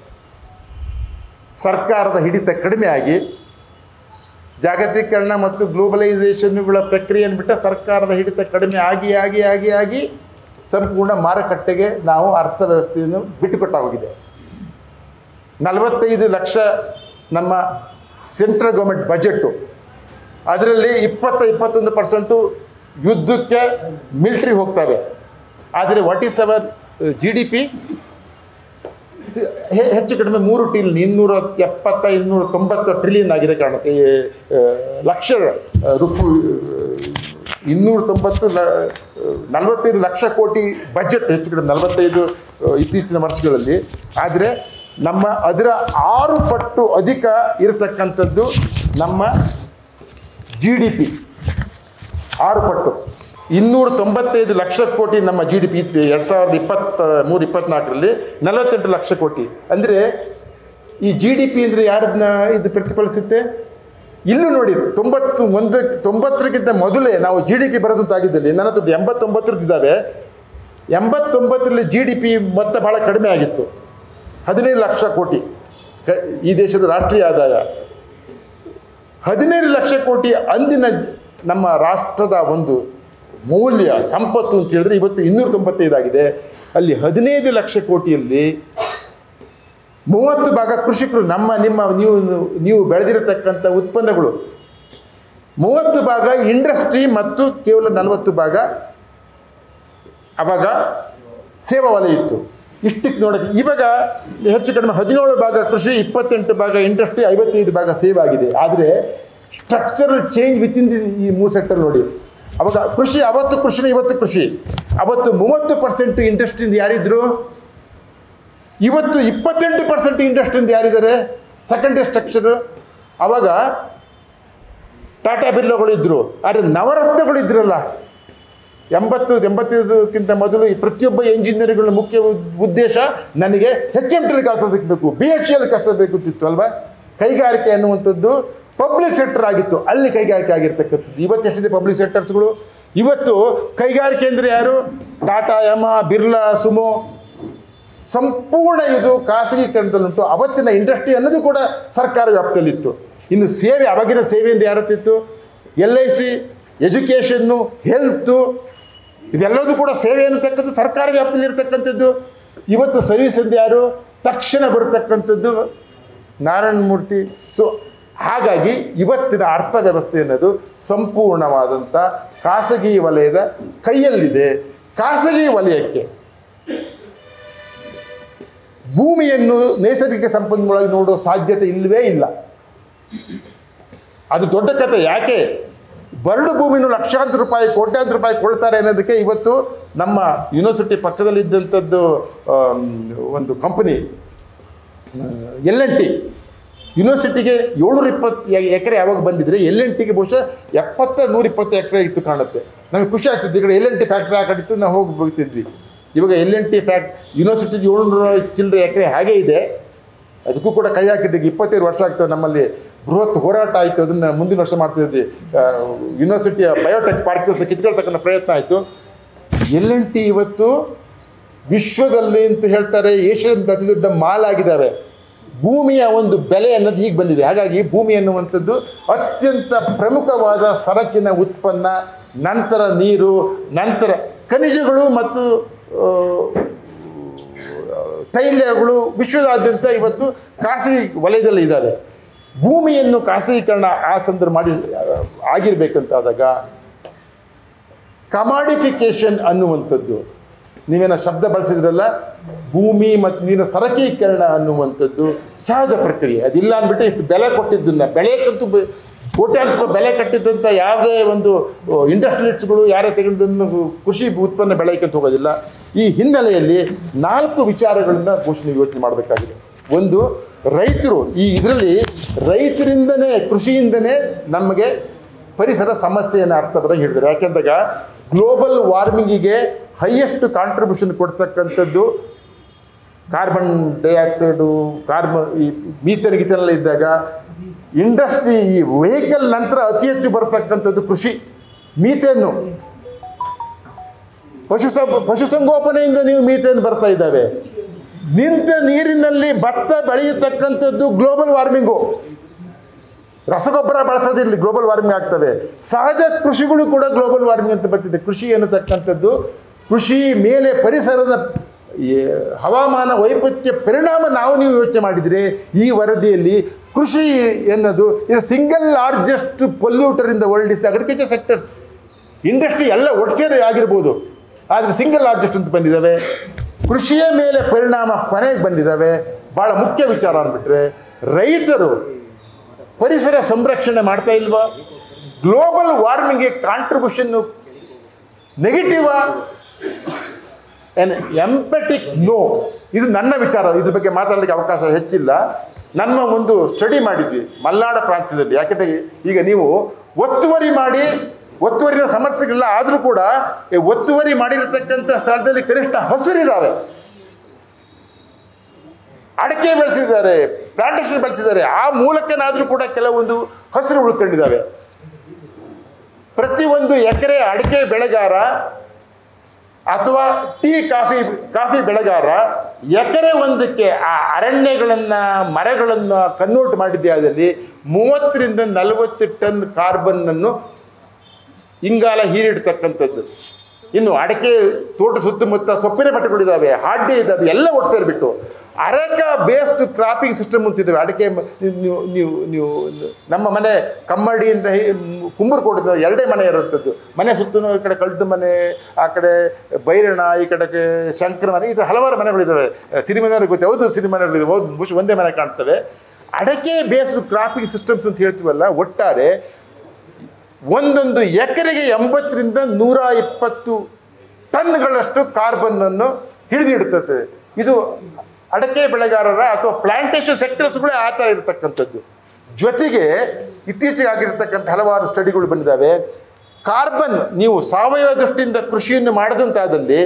ಸರ್ಕಾರದ ಹಿಡಿತ ಕಡಿಮೆ ಆಗಿ ಜಾಗತೀಕರಣ ಮತ್ತು ಗ್ಲೋಬಲೈಸೇಷನ್ಗಳ ಪ್ರಕ್ರಿಯೆಯನ್ನು ಬಿಟ್ಟ ಸರ್ಕಾರದ ಹಿಡಿತ ಕಡಿಮೆ ಆಗಿ ಆಗಿ ಆಗಿ ಆಗಿ ಸಂಪೂರ್ಣ ಮಾರುಕಟ್ಟೆಗೆ ನಾವು ಅರ್ಥವ್ಯವಸ್ಥೆಯನ್ನು ಬಿಟ್ಟುಕೊಟ್ಟಾಗಿದೆ ನಲವತ್ತೈದು ಲಕ್ಷ ನಮ್ಮ ಸೆಂಟ್ರಲ್ ಗೌರ್ಮೆಂಟ್ ಬಜೆಟ್ಟು ಅದರಲ್ಲಿ ಇಪ್ಪತ್ತ ಇಪ್ಪತ್ತೊಂದು ಪರ್ಸೆಂಟು ಯುದ್ಧಕ್ಕೆ ಮಿಲ್ಟ್ರಿ ಹೋಗ್ತವೆ ಆದರೆ what is our G D P ಹೆಚ್ಚು ಕಡಿಮೆ ಮೂರು ಟ್ರಿಲಿಯನ್ ಇನ್ನೂರ ಎಪ್ಪತ್ತ ಇನ್ನೂರ ತೊಂಬತ್ತು ಟ್ರಿಲಿಯನ್ ಆಗಿದೆ ಕಾಣುತ್ತೆ ಈ, ಆ, ಲಕ್ಷ ಆ, ರುಪು ಇನ್ನೂರ ತೊಂಬತ್ತು ಲ ನಲವತ್ತೈದು ಲಕ್ಷ ಕೋಟಿ ಬಜೆಟ್ ಹೆಚ್ಚು ಕಡಿಮೆ ನಲವತ್ತೈದು ಆ, ಇತ್ತೀಚಿನ ವರ್ಷಗಳಲ್ಲಿ ಆದರೆ ನಮ್ಮ ಅದರ ಆರು ಪಟ್ಟು ಅಧಿಕ ಇರತಕ್ಕಂಥದ್ದು ನಮ್ಮ ಜಿ ಡಿ ಪಿ ಆರು ಪಟ್ಟು ಇನ್ನೂರ ತೊಂಬತ್ತೈದು ಲಕ್ಷ ಕೋಟಿ ನಮ್ಮ ಜಿ ಡಿ ಪಿ ಇತ್ತು ಎರಡು ಸಾವಿರದ ಇಪ್ಪತ್ತ ಮೂರು ಇಪ್ಪತ್ತ್ನಾಲ್ಕರಲ್ಲಿ ನಲವತ್ತೆಂಟು ಲಕ್ಷ ಕೋಟಿ ಅಂದರೆ ಈ ಜಿ ಡಿ ಪಿ ಅಂದರೆ ಯಾರನ್ನ ಇದು ಪ್ರತಿಫಲಿಸುತ್ತೆ ಇಲ್ಲೂ ನೋಡಿ ತೊಂಬತ್ತು ಒಂದು ತೊಂಬತ್ತರಿಗಿಂತ ಮೊದಲೇ ನಾವು ಜಿ ಡಿ ಪಿ ಬರೋದು ಆಗಿದ್ದಲ್ಲಿ ನನ್ನ ಹತ್ರ ಎಂಬತ್ತೊಂಬತ್ತರದ್ದು ಇದ್ದಾವೆ ಎಂಬತ್ತೊಂಬತ್ತರಲ್ಲಿ ಜಿ ಡಿ ಪಿ ಮೊತ್ತ ಭಾಳ ಕಡಿಮೆ ಆಗಿತ್ತು ಹದಿನೈದು ಲಕ್ಷ ಕೋಟಿ ಕ ಈ ದೇಶದ ರಾಷ್ಟ್ರೀಯ ಆದಾಯ ಹದಿನೈದು ಲಕ್ಷ ಕೋಟಿ ಅಂದಿನ ನಮ್ಮ ರಾಷ್ಟ್ರದ ಒಂದು ಮೌಲ್ಯ ಸಂಪತ್ತು ಅಂತ ಹೇಳಿದ್ರೆ ಇವತ್ತು ಇನ್ನೂರ ತೊಂಬತ್ತೈದು ಆಗಿದೆ ಅಲ್ಲಿ ಹದಿನೈದು ಲಕ್ಷ ಕೋಟಿಯಲ್ಲಿ ಮೂವತ್ತು ಭಾಗ ಕೃಷಿಕರು ನಮ್ಮ ನಿಮ್ಮ ನೀವು ನೀವು ಬೆಳೆದಿರತಕ್ಕಂಥ ಉತ್ಪನ್ನಗಳು ಮೂವತ್ತು ಭಾಗ ಇಂಡಸ್ಟ್ರಿ ಮತ್ತು ಕೇವಲ ನಲವತ್ತು ಭಾಗ ಅವಾಗ ಸೇವಾ ವಲಯ ಇತ್ತು ಇಷ್ಟಕ್ಕೆ ನೋಡೋಕ್ಕೆ ಇವಾಗ ಹೆಚ್ಚು ಕಡಿಮೆ ಹದಿನೇಳು ಭಾಗ ಕೃಷಿ ಇಪ್ಪತ್ತೆಂಟು ಭಾಗ ಇಂಡಸ್ಟ್ರಿ ಐವತ್ತೈದು ಭಾಗ ಸೇವ್ ಆಗಿದೆ ಆದರೆ ಸ್ಟ್ರಕ್ಚರಲ್ ಚೇಂಜ್ ವಿತಿನ್ ದಿ ಈ ಮೂರು ಸೆಕ್ಟರ್ ನೋಡಿ ಅವಾಗ ಕೃಷಿ ಅವತ್ತು ಕೃಷಿನ ಇವತ್ತು ಕೃಷಿ ಅವತ್ತು ಮೂವತ್ತು ಪರ್ಸೆಂಟ್ ಇಂಡಸ್ಟ್ರಿಯಿಂದ ಯಾರಿದ್ರು ಇವತ್ತು ಇಪ್ಪತ್ತೆಂಟು ಪರ್ಸೆಂಟ್ ಇಂಡಸ್ಟ್ರಿಯಿಂದ ಯಾರಿದ್ದಾರೆ ಸೆಕೆಂಡರಿ ಸ್ಟ್ರಕ್ಚರು ಅವಾಗ ಟಾಟಾ ಬಿರ್ಲೋಗಳು ಇದ್ದರು ಆದರೆ ನವರತ್ನಗಳು ಇದ್ರಲ್ಲ ಎಂಬತ್ತು ಎಂಬತ್ತೈದಕ್ಕಿಂತ ಮೊದಲು ಈ ಪ್ರತಿಯೊಬ್ಬ ಎಂಜಿನಿಯರ್ಗಳ ಮುಖ್ಯ ಉದ್- ಉದ್ದೇಶ ನನಗೆ ಹೆಚ್ ಎಮ್ ಟಿಲಿ ಕೆಲಸ ಸಿಗಬೇಕು ಬಿ ಎಚ್ ಸಿಯಲ್ಲಿ ಕೆಲಸ ಬೇಕಿತ್ತು ಅಲ್ವಾ ಕೈಗಾರಿಕೆ ಅನ್ನುವಂಥದ್ದು ಪಬ್ಲಿಕ್ ಸೆಕ್ಟರ್ ಆಗಿತ್ತು ಅಲ್ಲಿ ಕೈಗಾರಿಕೆ ಆಗಿರ್ತಕ್ಕಂಥದ್ದು ಇವತ್ತು ಎಷ್ಟಿದೆ ಪಬ್ಲಿಕ್ ಸೆಕ್ಟರ್ಸ್ಗಳು ಇವತ್ತು ಕೈಗಾರಿಕೆ ಅಂದರೆ ಯಾರು ಟಾಟಾ ಯಮ ಬಿರ್ಲಾ ಸುಮೋ ಸಂಪೂರ್ಣ ಇದು ಖಾಸಗೀಕರಣದಲ್ಲುಂಟು ಅವತ್ತಿನ ಇಂಡಸ್ಟ್ರಿ ಅನ್ನೋದು ಕೂಡ ಸರ್ಕಾರ ವ್ಯಾಪ್ತಿಯಲ್ಲಿತ್ತು ಇನ್ನು ಸೇವೆ ಅವಾಗಿನ ಸೇವೆಯಿಂದ ಯಾರತ್ತಿತ್ತು ಎಲ್ ಐ ಸಿ ಎಜುಕೇಷನ್ನು ಹೆಲ್ತು ಇದೆಲ್ಲದೂ ಕೂಡ ಸೇವೆ ಅನ್ನತಕ್ಕಂಥ ಸರ್ಕಾರ ವ್ಯಾಪ್ತಿಯಲ್ಲಿ ಇರತಕ್ಕಂಥದ್ದು ಇವತ್ತು ಸರ್ವಿಸ್ ಅಂತ ಯಾರು ತಕ್ಷಣ ಬರತಕ್ಕಂಥದ್ದು ನಾರಾಯಣ ಮೂರ್ತಿ ಸೊ ಹಾಗಾಗಿ ಇವತ್ತಿನ ಅರ್ಥವ್ಯವಸ್ಥೆ ಅನ್ನೋದು ಸಂಪೂರ್ಣವಾದಂಥ ಖಾಸಗಿ ವಲಯದ ಕೈಯಲ್ಲಿದೆ ಖಾಸಗಿ ವಲಯಕ್ಕೆ ಭೂಮಿಯನ್ನು ನೈಸರ್ಗಿಕ ಸಂಪನ್ಮೂಲವಾಗಿ ನೋಡೋ ಸಾಧ್ಯತೆ ಇಲ್ಲವೇ ಇಲ್ಲ ಅದು ದೊಡ್ಡ ಕತೆ ಯಾಕೆ ಬರಡು ಭೂಮಿನೂ ಲಕ್ಷಾಂತರ ರೂಪಾಯಿ ಕೋಟ್ಯಾಂತರ ರೂಪಾಯಿ ಕೊಡ್ತಾರೆ ಅನ್ನೋದಕ್ಕೆ ಇವತ್ತು ನಮ್ಮ ಯೂನಿವರ್ಸಿಟಿ ಪಕ್ಕದಲ್ಲಿದ್ದಂಥದ್ದು ಆಮ್, ಒಂದು ಕಂಪನಿ ಎಲ್ ಎನ್ ಟಿ ಯೂನಿವರ್ಸಿಟಿಗೆ ಏಳ್ನೂರ ಇಪ್ಪತ್ತು ಎಕರೆ ಯಾವಾಗ ಬಂದಿದ್ರೆ ಎಲ್ ಎನ್ ಟಿಗೆ ಬಹುಶಃ ಎಪ್ಪತ್ತ ನೂರ ಇಪ್ಪತ್ತು ಎಕರೆ ಇತ್ತು ಕಾಣುತ್ತೆ ನಮಗೆ ಖುಷಿ ಆಗ್ತಿತ್ತು ಈ ಕಡೆ ಎಲ್ ಎನ್ ಟಿ ಫ್ಯಾಕ್ಟ್ರಿ ಆ ಕಡೆ ಇತ್ತು ನಾವು ಹೋಗಿ ಬರ್ತಿದ್ವಿ ಇವಾಗ ಎಲ್ ಎನ್ ಟಿ ಫ್ಯಾಕ್ಟ್ ಯೂನಿವರ್ಸಿಟಿಗೆ ಏಳ್ನೂರ ಚಿಲ್ಲರೆ ಎಕರೆ ಹಾಗೇ ಇದೆ ಅದಕ್ಕೂ ಕೂಡ ಕೈ ಹಾಕಿದ್ದೀವಿ ಇಪ್ಪತ್ತೈದು ವರ್ಷ ಆಗ್ತವೆ ನಮ್ಮಲ್ಲಿ ಬೃಹತ್ ಹೋರಾಟ ಆಯಿತು ಅದನ್ನು ಮುಂದಿನ ವರ್ಷ ಮಾಡ್ತಿದ್ವಿ ಆ, ಯೂನಿವರ್ಸಿಟಿಯ ಬಯೋಟೆಕ್ ಪಾರ್ಕ್ ಕಿತ್ಕೊಳ್ತಕ್ಕಂಥ ಪ್ರಯತ್ನ ಆಯಿತು ಎಲ್ ಎನ್ ಟಿ ಇವತ್ತು ವಿಶ್ವದಲ್ಲಿ ಅಂತ ಹೇಳ್ತಾರೆ ಏಷ್ಯಾದ ಅತಿ ದೊಡ್ಡ ಮಾಲ್ ಆಗಿದ್ದಾವೆ ಭೂಮಿಯ ಒಂದು ಬೆಲೆ ಅನ್ನೋದು ಈಗ ಬಂದಿದೆ ಹಾಗಾಗಿ ಭೂಮಿ ಅನ್ನುವಂಥದ್ದು ಅತ್ಯಂತ ಪ್ರಮುಖವಾದ ಸರಕಿನ ಉತ್ಪನ್ನ ನಂತರ ನೀರು ನಂತರ ಖನಿಜಗಳು ಮತ್ತು ಆ, ತೈಲಗಳು ವಿಶ್ವದಾದ್ಯಂತ ಇವತ್ತು ಖಾಸಗಿ ವಲಯದಲ್ಲಿ ಇದ್ದಾವೆ ಭೂಮಿಯನ್ನು ಖಾಸಗೀಕರಣ ಆ ಸಂದರ್ಭ ಮಾಡಿ ಆಗಿರಬೇಕಂತಾದಾಗ ಕಮಾಡಿಫಿಕೇಶನ್ ಅನ್ನುವಂಥದ್ದು ನೀವೇನೋ ಶಬ್ದ ಬಳಸಿದ್ರಲ್ಲ ಭೂಮಿ ಮತ್ತು ನೀರಿನ ಸರಕೀಕರಣ ಅನ್ನುವಂಥದ್ದು ಸಹಜ ಪ್ರಕ್ರಿಯೆ ಅದಿಲ್ಲ ಅಂದ್ಬಿಟ್ಟು ಇಷ್ಟು ಬೆಲೆ ಕೊಟ್ಟಿದ್ದನ್ನ ಬೆಳೆಯಕ್ಕಂತೂ ಬೆ- ಕೋಟ್ಯಾಂತರ ರೂಪಾಯಿ ಬೆಲೆ ಕಟ್ಟಿದ್ದಂಥ ಯಾವುದೇ ಒಂದು ಇಂಡಸ್ಟ್ರಿಯಲಿಸ್ಟ್ಗಳು ಯಾರೇ ತೆಗೆದನ್ನು ಕೃಷಿ ಉತ್ಪನ್ನ ಬೆಳೆಯಕ್ಕಂತ ಹೋಗೋದಿಲ್ಲ ಈ ಹಿನ್ನೆಲೆಯಲ್ಲಿ ನಾಲ್ಕು ವಿಚಾರಗಳಿಂದ ಬಹುಶಃ ನೀವು ಯೋಚನೆ ಮಾಡಬೇಕಾಗಿದೆ ಒಂದು ರೈತರು ಈ ಇದರಲ್ಲಿ ರೈತರಿಂದನೇ ಕೃಷಿಯಿಂದನೇ ನಮಗೆ ಪರಿಸರ ಸಮಸ್ಯೆಯನ್ನು ಅರ್ಥ ಬರ ಹಿಡಿದ್ರು ಯಾಕೆಂದಾಗ ಗ್ಲೋಬಲ್ ವಾರ್ಮಿಂಗಿಗೆ ಹೈಯೆಸ್ಟ್ ಕಾಂಟ್ರಿಬ್ಯೂಷನ್ ಕೊಡ್ತಕ್ಕಂಥದ್ದು ಕಾರ್ಬನ್ ಡೈಆಕ್ಸೈಡು ಕಾರ್ಬನ್ ಈ ಮೀಥೇನ್ ಗೀತನೆಲ್ಲ ಇದ್ದಾಗ ಇಂಡಸ್ಟ್ರಿ ಈ ವೆಹಿಕಲ್ ನಂತರ ಅತಿ ಹೆಚ್ಚು ಬರ್ತಕ್ಕಂಥದ್ದು ಕೃಷಿ ಮೀಥೇನು ಪಶು ಪಶುಸಂಗೋಪನೆಯಿಂದ ನೀವು ಮೀಥೇನ್ ಬರ್ತಾ ಇದ್ದಾವೆ ನಿಂತ ನೀರಿನಲ್ಲಿ ಭತ್ತ ಬೆಳೆಯತಕ್ಕಂಥದ್ದು ಗ್ಲೋಬಲ್ ವಾರ್ಮಿಂಗು ರಸಗೊಬ್ಬರ ಬಳಸೋದಿರಲಿ ಗ್ಲೋಬಲ್ ವಾರ್ಮಿಂಗ್ ಆಗ್ತವೆ ಸಹಜ ಕೃಷಿಗಳು ಕೂಡ ಗ್ಲೋಬಲ್ ವಾರ್ಮಿಂಗ್ ಅಂತ ಬರ್ತಿದೆ ಕೃಷಿ ಅನ್ನತಕ್ಕಂಥದ್ದು ಕೃಷಿ ಮೇಲೆ ಪರಿಸರದ ಈ ಹವಾಮಾನ ವೈಪತ್ಯ ಪರಿಣಾಮ ನಾವು ನೀವು ಯೋಚನೆ ಮಾಡಿದರೆ ಈ ವರದಿಯಲ್ಲಿ ಕೃಷಿ ಎನ್ನೋದು ಇದು single largest polluter in the world is the agriculture sectors industry ಎಲ್ಲ ಒಟ್ಸೇರಿ ಆಗಿರ್ಬೋದು ಆದರೆ ಸಿಂಗಲ್ ಲಾರ್ಜೆಸ್ಟ್ ಅಂತ ಬಂದಿದ್ದಾವೆ ಕೃಷಿಯ ಮೇಲೆ ಪರಿಣಾಮ ಕೊನೆಗೆ ಬಂದಿದ್ದಾವೆ ಭಾಳ ಮುಖ್ಯ ವಿಚಾರ ಅಂದ್ಬಿಟ್ರೆ ರೈತರು ಪರಿಸರ ಸಂರಕ್ಷಣೆ ಮಾಡ್ತಾ ಇಲ್ವಾ ಗ್ಲೋಬಲ್ ವಾರ್ಮಿಂಗ್ಗೆ ಕಾಂಟ್ರಿಬ್ಯೂಷನ್ನು ನೆಗೆಟಿವಾ ಎನ್ ಎಂಪೆಟಿಕ್ ನೋ ಇದು ನನ್ನ ವಿಚಾರ ಇದ್ರ ಬಗ್ಗೆ ಮಾತಾಡಲಿಕ್ಕೆ ಅವಕಾಶ ಹೆಚ್ಚಿಲ್ಲ ನಮ್ಮ ಒಂದು ಸ್ಟಡಿ ಮಾಡಿದ್ವಿ ಮಲ್ನಾಡ ಪ್ರಾಂತ್ಯದಲ್ಲಿ ಯಾಕೆಂದರೆ ಈಗ ನೀವು ಒತ್ತುವರಿ ಮಾಡಿ ಒತ್ತುವರಿನ ಸಮಸ್ಯೆಗಳಿಲ್ಲ ಆದರೂ ಕೂಡ ಈ ಒತ್ತುವರಿ ಮಾಡಿರತಕ್ಕಂಥ ಸ್ಥಳದಲ್ಲಿ ಕನಿಷ್ಠ ಹಸಿರಿದ್ದಾವೆ ಅಡಿಕೆ ಬೆಳೆಸಿದ್ದಾರೆ ಪ್ಲಾಂಟೇಶನ್ ಬೆಳೆಸಿದ್ದಾರೆ ಆ ಮೂಲಕನಾದರೂ ಕೂಡ ಕೆಲವೊಂದು ಹಸಿರು ಉಳ್ಕೊಂಡಿದ್ದಾವೆ ಪ್ರತಿಯೊಂದು ಎಕರೆ ಅಡಿಕೆ ಬೆಳೆಗಾರ ಅಥವಾ ಟೀ ಕಾಫಿ ಕಾಫಿ ಬೆಳೆಗಾರ ಎಕರೆ ಒಂದಕ್ಕೆ ಆ ಅರಣ್ಯಗಳನ್ನು ಮರಗಳನ್ನು ಕನ್ವರ್ಟ್ ಮಾಡಿದ್ದೇ ಆದಲ್ಲಿ ಮೂವತ್ತರಿಂದ ನಲವತ್ತು ಟನ್ ಕಾರ್ಬನ್ನನ್ನು ಇಂಗಾಲ ಹೀರಿಡ್ತಕ್ಕಂಥದ್ದು ಇನ್ನು ಅಡಿಕೆ ತೋಟ ಸುತ್ತಮುತ್ತ ಸೊಪ್ಪಿನ ಬೆಟ್ಟಗಳಿದ್ದಾವೆ ಹಾಡ್ಡೆ ಇದ್ದಾವೆ ಎಲ್ಲ ಒಟ್ಟು ಸೇರಿಬಿಟ್ಟು ಅರೆಕ ಬೇಸ್ಡ್ ಕ್ರಾಪಿಂಗ್ ಸಿಸ್ಟಮ್ ಅಂತಿದ್ದಾವೆ ಅಡಿಕೆ ಮ- ನೀವು ನೀವು ನೀವು ನಮ್ಮ ಮನೆ ಕಮ್ಮಡಿಯಿಂದ ಕುಂಬೂರು ಕೊಡಿದ ಎರಡೇ ಮನೆ ಇರುವಂಥದ್ದು ಮನೆ ಸುತ್ತಲೂ ಈ ಕಡೆ ಕಳ್ದು ಮನೆ ಆ ಕಡೆ ಬೈರಣ ಈ ಕಡೆಗೆ ಶಂಕರ ಮನೆ ಈ ಥರ ಹಲವಾರು ಮನೆಗಳಿದ್ದಾವೆ ಸಿರಿಮನೆಯವ್ರಿಗೆ ಗೊತ್ತೆ ಹೌದು ಸಿರಿಮನೆಗಳಿದೆ ಹೌದು ಬಹುಶಃ ಒಂದೇ ಮನೆ ಕಾಣ್ತವೆ ಅಡಕೆ ಬೇಸ್ಡ್ ಕ್ರಾಪಿಂಗ್ ಸಿಸ್ಟಮ್ಸ್ ಅಂತ ಹೇಳ್ತೀವಲ್ಲ ಒಟ್ಟಾರೆ ಒಂದೊಂದು ಎಕರೆಗೆ ಎಂಬತ್ತರಿಂದ ನೂರ ಇಪ್ಪತ್ತು ಟನ್ಗಳಷ್ಟು ಕಾರ್ಬನ್ನನ್ನು ಹಿಡಿದಿಡುತ್ತದೆ ಇದು ಅಡಕೆ ಬೆಳೆಗಾರರ ಅಥವಾ ಪ್ಲಾಂಟೇಶನ್ ಸೆಕ್ಟರ್ಸ್ಗಳೇ ಆ ಥರ ಇರತಕ್ಕಂಥದ್ದು ಜೊತೆಗೆ ಇತ್ತೀಚೆಗೆ ಆಗಿರ್ತಕ್ಕಂಥ ಹಲವಾರು ಸ್ಟಡಿಗಳು ಬಂದಿದ್ದಾವೆ ಕಾರ್ಬನ್ ನೀವು ಸಾವಯವ ದೃಷ್ಟಿಯಿಂದ ಕೃಷಿಯನ್ನು ಮಾಡದಂತಾದಲ್ಲಿ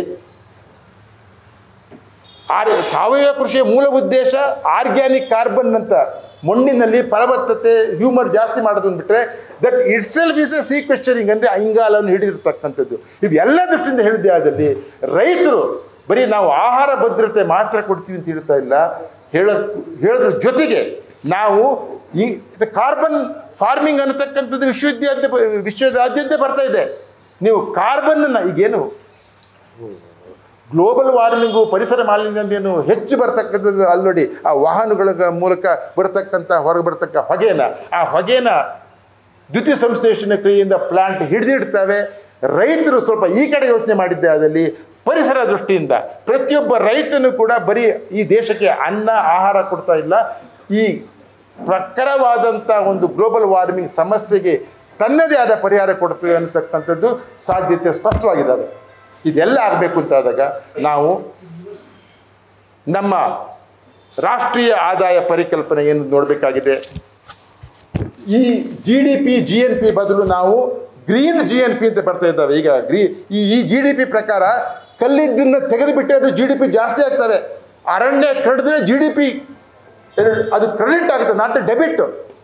ಆರ್ ಸಾವಯವ ಕೃಷಿಯ ಮೂಲ ಉದ್ದೇಶ ಆರ್ಗ್ಯಾನಿಕ್ ಕಾರ್ಬನ್ ಅಂತ ಮಣ್ಣಿನಲ್ಲಿ ಫಲವತ್ತತೆ ಹ್ಯೂಮರ್ ಜಾಸ್ತಿ ಮಾಡೋದನ್ನು ಬಿಟ್ಟರೆ that itself is a sequestering ಅಂದರೆ ಇಂಗಾಲವನ್ನು ಹಿಡಿದಿರ್ತಕ್ಕಂಥದ್ದು ಇವೆಲ್ಲ ದೃಷ್ಟಿಯಿಂದ ಹೇಳಿದ್ದೆ ಆದಲ್ಲಿ ರೈತರು ಬರೀ ನಾವು ಆಹಾರ ಭದ್ರತೆ ಮಾತ್ರ ಕೊಡ್ತೀವಿ ಅಂತ ಹೇಳ್ತಾ ಇಲ್ಲ ಹೇಳ ಹೇಳೋದ್ರ ಜೊತೆಗೆ ನಾವು ಈ ಕಾರ್ಬನ್ ಫಾರ್ಮಿಂಗ್ ಅನ್ನತಕ್ಕಂಥದ್ದು ವಿಶ್ವವಿದ್ಯಾದ್ಯ ವಿಶ್ವದಾದ್ಯಂತ ಬರ್ತಾ ಇದೆ ನೀವು ಕಾರ್ಬನ್ನನ್ನು ಈಗೇನು ಗ್ಲೋಬಲ್ ವಾರ್ಮಿಂಗು ಪರಿಸರ ಮಾಲಿನ್ಯದೇನು ಹೆಚ್ಚು ಬರ್ತಕ್ಕಂಥದ್ದು ಅಲ್ಲಿ ನೋಡಿ ಆ ವಾಹನಗಳ ಮೂಲಕ ಬರತಕ್ಕಂಥ ಹೊರಗೆ ಬರ್ತಕ್ಕ ಹೊಗೆನ ಆ ಹೊಗೆನ ದ್ವಿತೀಯ ಸಂಶ್ಲೇಷಣೆ ಕ್ರಿಯೆಯಿಂದ ಪ್ಲಾಂಟ್ ಹಿಡಿದಿಡ್ತವೆ ರೈತರು ಸ್ವಲ್ಪ ಈ ಕಡೆ ಯೋಚನೆ ಮಾಡಿದ್ದೆ ಅದರಲ್ಲಿ ಪರಿಸರ ದೃಷ್ಟಿಯಿಂದ ಪ್ರತಿಯೊಬ್ಬ ರೈತನು ಕೂಡ ಬರೀ ಈ ದೇಶಕ್ಕೆ ಅನ್ನ ಆಹಾರ ಕೊಡ್ತಾ ಇಲ್ಲ ಈ ಪ್ರಖರವಾದಂಥ ಒಂದು ಗ್ಲೋಬಲ್ ವಾರ್ಮಿಂಗ್ ಸಮಸ್ಯೆಗೆ ತನ್ನದೇ ಆದ ಪರಿಹಾರ ಕೊಡ್ತೇವೆ ಅನ್ನತಕ್ಕಂಥದ್ದು ಸಾಧ್ಯತೆ ಸ್ಪಷ್ಟವಾಗಿದ್ದಾವೆ ಇದೆಲ್ಲ ಆಗಬೇಕು ಅಂತಾದಾಗ ನಾವು ನಮ್ಮ ರಾಷ್ಟ್ರೀಯ ಆದಾಯ ಪರಿಕಲ್ಪನೆ ಏನು ನೋಡಬೇಕಾಗಿದೆ ಈ G D P G N P ಬದಲು ನಾವು ಗ್ರೀನ್ ಜಿ ಎನ್ ಪಿ ಅಂತ ಬರ್ತಾ ಇದ್ದಾವೆ ಈಗ ಗ್ರೀ ಈ ಈ ಜಿ ಡಿ ಪಿ ಪ್ರಕಾರ ಕಲ್ಲಿದ್ದನ್ನು ತೆಗೆದುಬಿಟ್ಟರೆ ಅದು ಜಿ ಡಿ ಪಿ ಜಾಸ್ತಿ ಆಗ್ತವೆ ಅರಣ್ಯ ಕಡಿದ್ರೆ ಜಿ ಡಿ ಪಿ ಅದು ಕ್ರೆಡಿಟ್ ಆಗುತ್ತೆ ನಾಟ್ ಡೆಬಿಟ್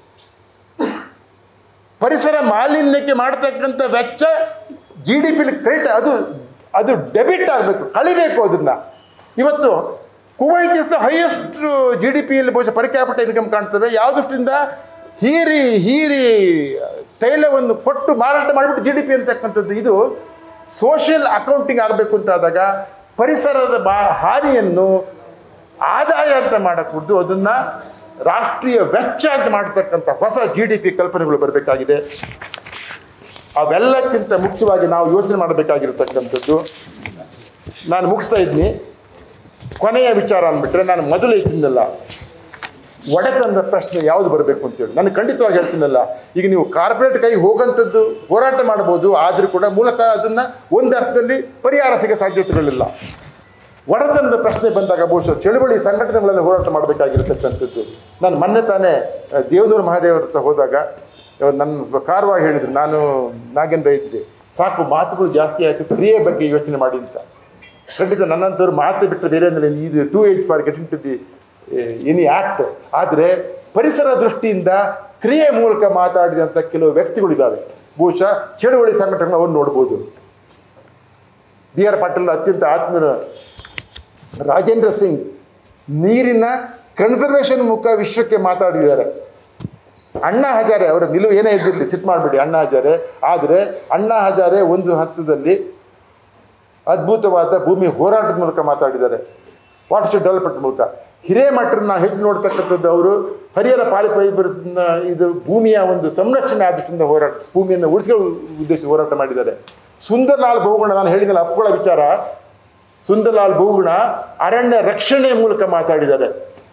ಪರಿಸರ ಮಾಲಿನ್ಯಕ್ಕೆ ಮಾಡ್ತಕ್ಕಂಥ ವೆಚ್ಚ ಜಿ ಡಿ ಪಿಲಿ ಕ್ರೆಡಿಟ್ ಅದು ಅದು ಡೆಬಿಟ್ ಆಗಬೇಕು ಕಳಿಬೇಕು ಅದನ್ನು ಇವತ್ತು Kuwait is the highest G D ಪಿಯಲ್ಲಿ ಬಹುಶಃ ಪರ್ ಕ್ಯಾಪಿಟಲ್ ಇನ್ಕಮ್ ಕಾಣ್ತದೆ ಯಾವ ದೃಷ್ಟಿಯಿಂದ ಹೀರಿ ಹೀರಿ ತೈಲವನ್ನು ಕೊಟ್ಟು ಮಾರಾಟ ಮಾಡಿಬಿಟ್ಟು ಜಿ ಡಿ ಪಿ ಅಂತಕ್ಕಂಥದ್ದು ಇದು ಸೋಷಿಯಲ್ ಅಕೌಂಟಿಂಗ್ ಆಗಬೇಕು ಅಂತಾದಾಗ ಪರಿಸರದ ಬಾ ಹಾನಿಯನ್ನು ಆದಾಯ ಅಂತ ಮಾಡಕೂಡ್ದು ಅದನ್ನು ರಾಷ್ಟ್ರೀಯ ವೆಚ್ಚ ಅಂತ ಮಾಡತಕ್ಕಂಥ ಹೊಸ ಜಿ ಡಿ ಪಿ ಕಲ್ಪನೆಗಳು ಬರಬೇಕಾಗಿದೆ ಅವೆಲ್ಲಕ್ಕಿಂತ ಮುಖ್ಯವಾಗಿ ನಾವು ಯೋಚನೆ ಮಾಡಬೇಕಾಗಿರ್ತಕ್ಕಂಥದ್ದು ನಾನು ಮುಗಿಸ್ತಾ ಇದ್ದೀನಿ ಕೊನೆಯ ವಿಚಾರ ಅಂದ್ಬಿಟ್ರೆ ನಾನು ಮೊದಲು ಹೇಳ್ತೀನಲ್ಲ ಒಡೆತನದ ಪ್ರಶ್ನೆ ಯಾವುದು ಬರಬೇಕು ಅಂತೇಳಿ ನಾನು ಖಂಡಿತವಾಗಿ ಹೇಳ್ತೀನಲ್ಲ ಈಗ ನೀವು ಕಾರ್ಪೊರೇಟ್ ಕೈ ಹೋಗಂಥದ್ದು ಹೋರಾಟ ಮಾಡ್ಬೋದು ಆದರೂ ಕೂಡ ಮೂಲತಃ ಅದನ್ನು ಒಂದು ಅರ್ಥದಲ್ಲಿ ಪರಿಹಾರ ಸಿಗೋ ಸಾಧ್ಯತೆಗಳಿಲ್ಲ ಒಡೆತನದ ಪ್ರಶ್ನೆ ಬಂದಾಗ ಬಹುಶಃ ಚಳುವಳಿ ಸಂಘಟನೆಗಳಲ್ಲಿ ಹೋರಾಟ ಮಾಡಬೇಕಾಗಿರ್ತಕ್ಕಂಥದ್ದು ನಾನು ಮೊನ್ನೆ ತಾನೇ ಆ, ದೇವನೂರು ಮಹಾದೇವರ ಹತ್ರ ಹೋದಾಗ ಇವಾಗ ನನ್ನ ಸ್ವಲ್ಪ ಕಾರವಾಗಿ ಹೇಳಿದ್ರು ನಾನು ನಾಗೇಂದ್ರ ಇದ್ರಿ ಸಾಕು ಮಾತುಗಳು ಜಾಸ್ತಿ ಆಯಿತು ಕ್ರಿಯೆ ಬಗ್ಗೆ ಯೋಚನೆ ಮಾಡಿ ಅಂತ ಖಂಡಿತ ನನ್ನಂಥವ್ರು ಮಾತು ಬಿಟ್ಟರೆ ಬೇರೆ ಅಂದರೆ ಇದು two eight for getting to the any act ಆದರೆ ಪರಿಸರ ದೃಷ್ಟಿಯಿಂದ ಕ್ರಿಯೆ ಮೂಲಕ ಮಾತಾಡಿದಂಥ ಕೆಲವು ವ್ಯಕ್ತಿಗಳಿದ್ದಾವೆ ಬಹುಶಃ ಚಳುವಳಿ ಸಂಘಟನೆಗಳು ಅವ್ರು ನೋಡ್ಬೋದು ಬಿ ಆರ್ ಪಾಟೀಲ್ ಅತ್ಯಂತ ಆತ್ಮೀಯ ರಾಜೇಂದ್ರ ಸಿಂಗ್ ನೀರಿನ ಕನ್ಸರ್ವೇಷನ್ ಮುಖ ವಿಶ್ವಕ್ಕೆ ಮಾತಾಡಿದ್ದಾರೆ ಅಣ್ಣಾ ಹಜಾರೆ ಅವರ ನಿಲುವು ಏನೇ ಇದ್ದಿರಲಿ ಸಿಟ್ ಮಾಡಿಬಿಡಿ ಅಣ್ಣಾ ಹಜಾರೆ ಆದರೆ ಅಣ್ಣಾ ಹಜಾರೆ ಒಂದು ಹಂತದಲ್ಲಿ ಅದ್ಭುತವಾದ ಭೂಮಿ ಹೋರಾಟದ ಮೂಲಕ ಮಾತಾಡಿದ್ದಾರೆ ವಾಟರ್ಶೆಡ್ ಡೆವಲಪ್ಮೆಂಟ್ ಮೂಲಕ ಹಿರೇಮಠರನ್ನ ಹೆಚ್ಚು ನೋಡ್ತಕ್ಕಂಥದ್ದು ಅವರು ಹರಿಹರ ಪಾಲಿ ಫೈಬರ್ಸ್ನ ಇದು ಭೂಮಿಯ ಒಂದು ಸಂರಕ್ಷಣೆ ಆದ ದೃಷ್ಟಿಯಿಂದ ಹೋರಾಟ ಭೂಮಿಯನ್ನು ಉಳಿಸ್ಕೊಳ್ಳೋ ಉದ್ದೇಶ ಹೋರಾಟ ಮಾಡಿದ್ದಾರೆ ಸುಂದರ್ಲಾಲ್ ಬಹುಗುಣ ನಾನು ಹೇಳಿದ್ನಲ್ಲ ಅಪ್ಪುಗಳ ವಿಚಾರ ಸುಂದರ್ಲಾಲ್ ಬಹುಗುಣ ಅರಣ್ಯ ರಕ್ಷಣೆ ಮೂಲಕ ಮಾತಾಡಿದ್ದಾರೆ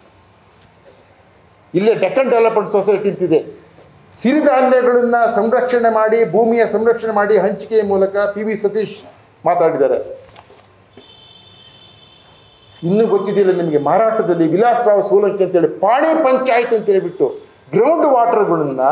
ಇಲ್ಲೇ ಡೆಕ್ಕನ್ ಡೆವಲಪ್ಮೆಂಟ್ ಸೊಸೈಟಿ ಅಂತಿದೆ ಸಿರಿಧಾನ್ಯಗಳನ್ನು ಸಂರಕ್ಷಣೆ ಮಾಡಿ ಭೂಮಿಯ ಸಂರಕ್ಷಣೆ ಮಾಡಿ ಹಂಚಿಕೆಯ ಮೂಲಕ ಪಿ ವಿ ಸತೀಶ್ ಮಾತಾಡಿದ್ದಾರೆ ಇನ್ನೂ ಗೊತ್ತಿದೆಯಲ್ಲ ನಿಮಗೆ ಮಾರಾಟದಲ್ಲಿ ವಿಲಾಸರಾವ್ ಸೋಲಂಕಿ ಅಂತೇಳಿ ಪಾಣಿ ಪಂಚಾಯತ್ ಅಂತ ಹೇಳ್ಬಿಟ್ಟು ಗ್ರೌಂಡ್ ವಾಟರ್ಗಳನ್ನು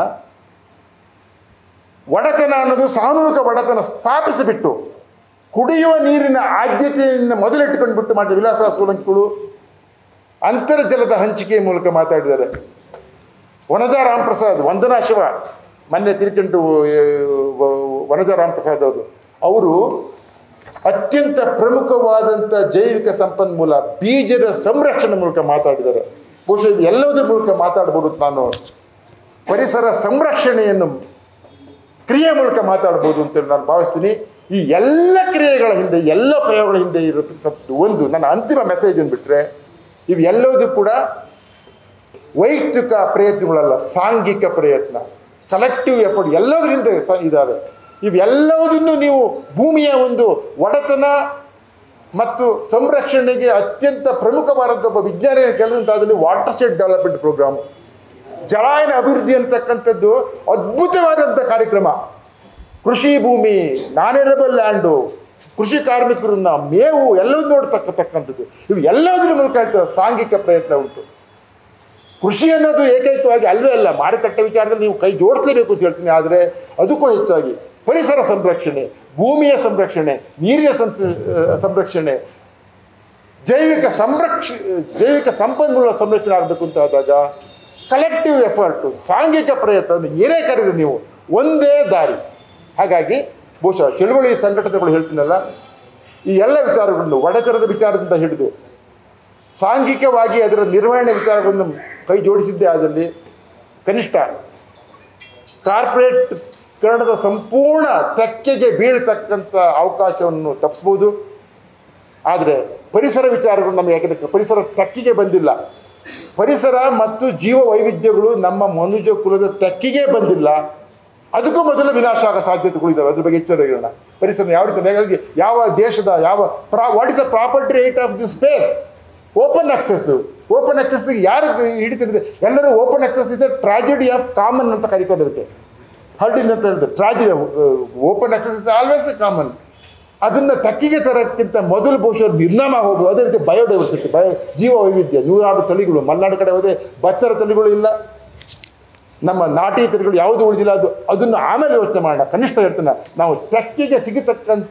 ಒಡೆತನ ಅನ್ನೋದು ಸಾಮೂಹಿಕ ಒಡೆತನ ಸ್ಥಾಪಿಸಿಬಿಟ್ಟು ಕುಡಿಯುವ ನೀರಿನ ಆದ್ಯತೆಯನ್ನು ಮೊದಲಿಟ್ಟುಕೊಂಡ್ಬಿಟ್ಟು ಮಾಡಿದ ವಿಲಾಸರಾವ್ ಸೋಲಂಕಿಗಳು ಅಂತರ್ಜಲದ ಹಂಚಿಕೆಯ ಮೂಲಕ ಮಾತಾಡಿದ್ದಾರೆ ವನಜಾ ರಾಮಪ್ರಸಾದ್ ವಂದನಾ ಶಿವ ಮೊನ್ನೆ ತಿರ್ಕೊಂಡು ವನಜಾ ರಾಮಪ್ರಸಾದ್ ಅವರು ಅವರು ಅತ್ಯಂತ ಪ್ರಮುಖವಾದಂಥ ಜೈವಿಕ ಸಂಪನ್ಮೂಲ ಬೀಜದ ಸಂರಕ್ಷಣೆ ಮೂಲಕ ಮಾತಾಡಿದ್ದಾರೆ ಬಹುಶಃ ಇದು ಎಲ್ಲದರ ಮೂಲಕ ಮಾತಾಡ್ಬೋದು ನಾನು ಪರಿಸರ ಸಂರಕ್ಷಣೆಯನ್ನು ಕ್ರಿಯೆ ಮೂಲಕ ಮಾತಾಡ್ಬೋದು ಅಂತೇಳಿ ನಾನು ಭಾವಿಸ್ತೀನಿ ಈ ಎಲ್ಲ ಕ್ರಿಯೆಗಳ ಹಿಂದೆ ಎಲ್ಲ ಪ್ರಯೋಗಗಳ ಹಿಂದೆ ಇರತಕ್ಕಂಥ ಒಂದು ನನ್ನ ಅಂತಿಮ ಮೆಸೇಜ್ ಬಿಟ್ಟರೆ ಇವೆಲ್ಲದೂ ಕೂಡ ವೈಯಕ್ತಿಕ ಪ್ರಯತ್ನಗಳಲ್ಲ ಸಾಂಘಿಕ ಪ್ರಯತ್ನ ಕಲೆಕ್ಟಿವ್ ಎಫರ್ಟ್ ಎಲ್ಲದರಿಂದ ಸ ಇದ್ದಾವೆ ಇವೆಲ್ಲವುದನ್ನು ನೀವು ಭೂಮಿಯ ಒಂದು ಒಡೆತನ ಮತ್ತು ಸಂರಕ್ಷಣೆಗೆ ಅತ್ಯಂತ ಪ್ರಮುಖವಾದಂಥ ಒಬ್ಬ ವಿಜ್ಞಾನಿ ಕೇಳಿದಂಥದ್ದಲ್ಲಿ ವಾಟರ್ ಶೆಡ್ ಡೆವಲಪ್ಮೆಂಟ್ ಪ್ರೋಗ್ರಾಮ್ ಜಲಾಯನ ಅಭಿವೃದ್ಧಿ ಅಂತಕ್ಕಂಥದ್ದು ಅದ್ಭುತವಾದಂಥ ಕಾರ್ಯಕ್ರಮ ಕೃಷಿ ಭೂಮಿ ನಾನೆರಬಲ್ ಲ್ಯಾಂಡು ಕೃಷಿ ಕಾರ್ಮಿಕರನ್ನ ಮೇವು ಎಲ್ಲವನ್ನೂ ನೋಡ್ತಕ್ಕತಕ್ಕಂಥದ್ದು ಇವು ಎಲ್ಲದರ ಮೂಲಕ ಹೇಳ್ತಾರೆ ಸಾಂಘಿಕ ಪ್ರಯತ್ನ ಉಂಟು ಕೃಷಿ ಅನ್ನೋದು ಏಕೈಕವಾಗಿ ಅಲ್ವೇ ಅಲ್ಲ ಮಾರುಕಟ್ಟೆ ವಿಚಾರದಲ್ಲಿ ನೀವು ಕೈ ಜೋಡಿಸ್ಲೇಬೇಕು ಅಂತ ಹೇಳ್ತೀನಿ ಆದರೆ ಅದಕ್ಕೂ ಹೆಚ್ಚಾಗಿ ಪರಿಸರ ಸಂರಕ್ಷಣೆ ಭೂಮಿಯ ಸಂರಕ್ಷಣೆ ನೀರಿನ ಸಂಸ್ ಸಂರಕ್ಷಣೆ ಜೈವಿಕ ಸಂರಕ್ಷ ಜೈವಿಕ ಸಂಪನ್ಮೂಲ ಸಂರಕ್ಷಣೆ ಆಗಬೇಕು ಅಂತ ಆದಾಗ ಕಲೆಕ್ಟಿವ್ ಎಫರ್ಟು ಸಾಂಘಿಕ ಪ್ರಯತ್ನ ಅಂದ್ರೆ ಏನೇ ಕರೀರಿ ನೀವು ಒಂದೇ ದಾರಿ ಹಾಗಾಗಿ ಬಹುಶಃ ಚಳುವಳಿ ಸಂಘಟನೆಗಳು ಹೇಳ್ತೀನಲ್ಲ ಈ ಎಲ್ಲ ವಿಚಾರಗಳನ್ನು ಒಡೆತನದ ವಿಚಾರದಿಂದ ಹಿಡಿದು ಸಾಂಘಿಕವಾಗಿ ಅದರ ನಿರ್ವಹಣೆ ವಿಚಾರಗಳನ್ನು ಕೈ ಜೋಡಿಸಿದ್ದೇ ಆದಲ್ಲಿ ಕನಿಷ್ಠ ಕಾರ್ಪೊರೇಟ್ ಕನ್ನಡದ ಸಂಪೂರ್ಣ ತೆಕ್ಕೆಗೆ ಬೀಳ್ತಕ್ಕಂಥ ಅವಕಾಶವನ್ನು ತಪ್ಪಿಸ್ಬೋದು ಆದರೆ ಪರಿಸರ ವಿಚಾರಗಳು ನಮಗೆ ಯಾಕಂದರೆ ಪರಿಸರ ತೆಕ್ಕಿಗೆ ಬಂದಿಲ್ಲ ಪರಿಸರ ಮತ್ತು ಜೀವ ವೈವಿಧ್ಯಗಳು ನಮ್ಮ ಮನುಜ ಕುಲದ ತೆಕ್ಕಿಗೆ ಬಂದಿಲ್ಲ ಅದಕ್ಕೂ ಮೊದಲು ವಿನಾಶ ಆಗೋ ಸಾಧ್ಯತೆಗಳಿದ್ದಾವೆ ಅದ್ರ ಬಗ್ಗೆ ಎಚ್ಚರ ಇರೋಣ ಪರಿಸರ ಯಾವ ರೀತಿ ಹಾಗಾಗಿ ಯಾವ ದೇಶದ ಯಾವ ಪ್ರಾ what is the property right of the space open access open ಅಕ್ಸೆಸ್ಗೆ ಯಾರು ಹಿಡಿತಿರುತ್ತೆ ಎಲ್ಲರೂ ಓಪನ್ ಅಕ್ಸೆಸ್ ಇದೆ ಟ್ರಾಜಿಡಿ ಆಫ್ ಕಾಮನ್ ಅಂತ ಕರಿತಾರೆ ಇರುತ್ತೆ ಹರ್ಡಿನ್ ಅಂತ ಹೇಳಿದ್ರೆ tragedy open access is always common ಅದನ್ನು ತಕ್ಕಿಗೆ ತರೋಕ್ಕಿಂತ ಮೊದಲು ಬಹುಶಃ ನಿರ್ನಾಮ ಹೋಗ್ಬೋದು ಅದೇ ರೀತಿ ಬಯೋಡೈವರ್ಸಿಟಿ ಬಯೋ ಜೀವ ವೈವಿಧ್ಯ ನೂರಾರು ತಳಿಗಳು ಮಲೆನಾಡು ಕಡೆ ಹೋದೆ ಭತ್ತದ ತಳಿಗಳು ಇಲ್ಲ ನಮ್ಮ ನಾಟಿ ತಳಿಗಳು ಯಾವುದು ಉಳಿದಿಲ್ಲ ಅದು ಅದನ್ನು ಆಮೇಲೆ ಯೋಚನೆ ಮಾಡೋಣ ಕನಿಷ್ಠ ಹೇಳ್ತಾನೆ ನಾವು ತೆಕ್ಕಿಗೆ ಸಿಗತಕ್ಕಂಥ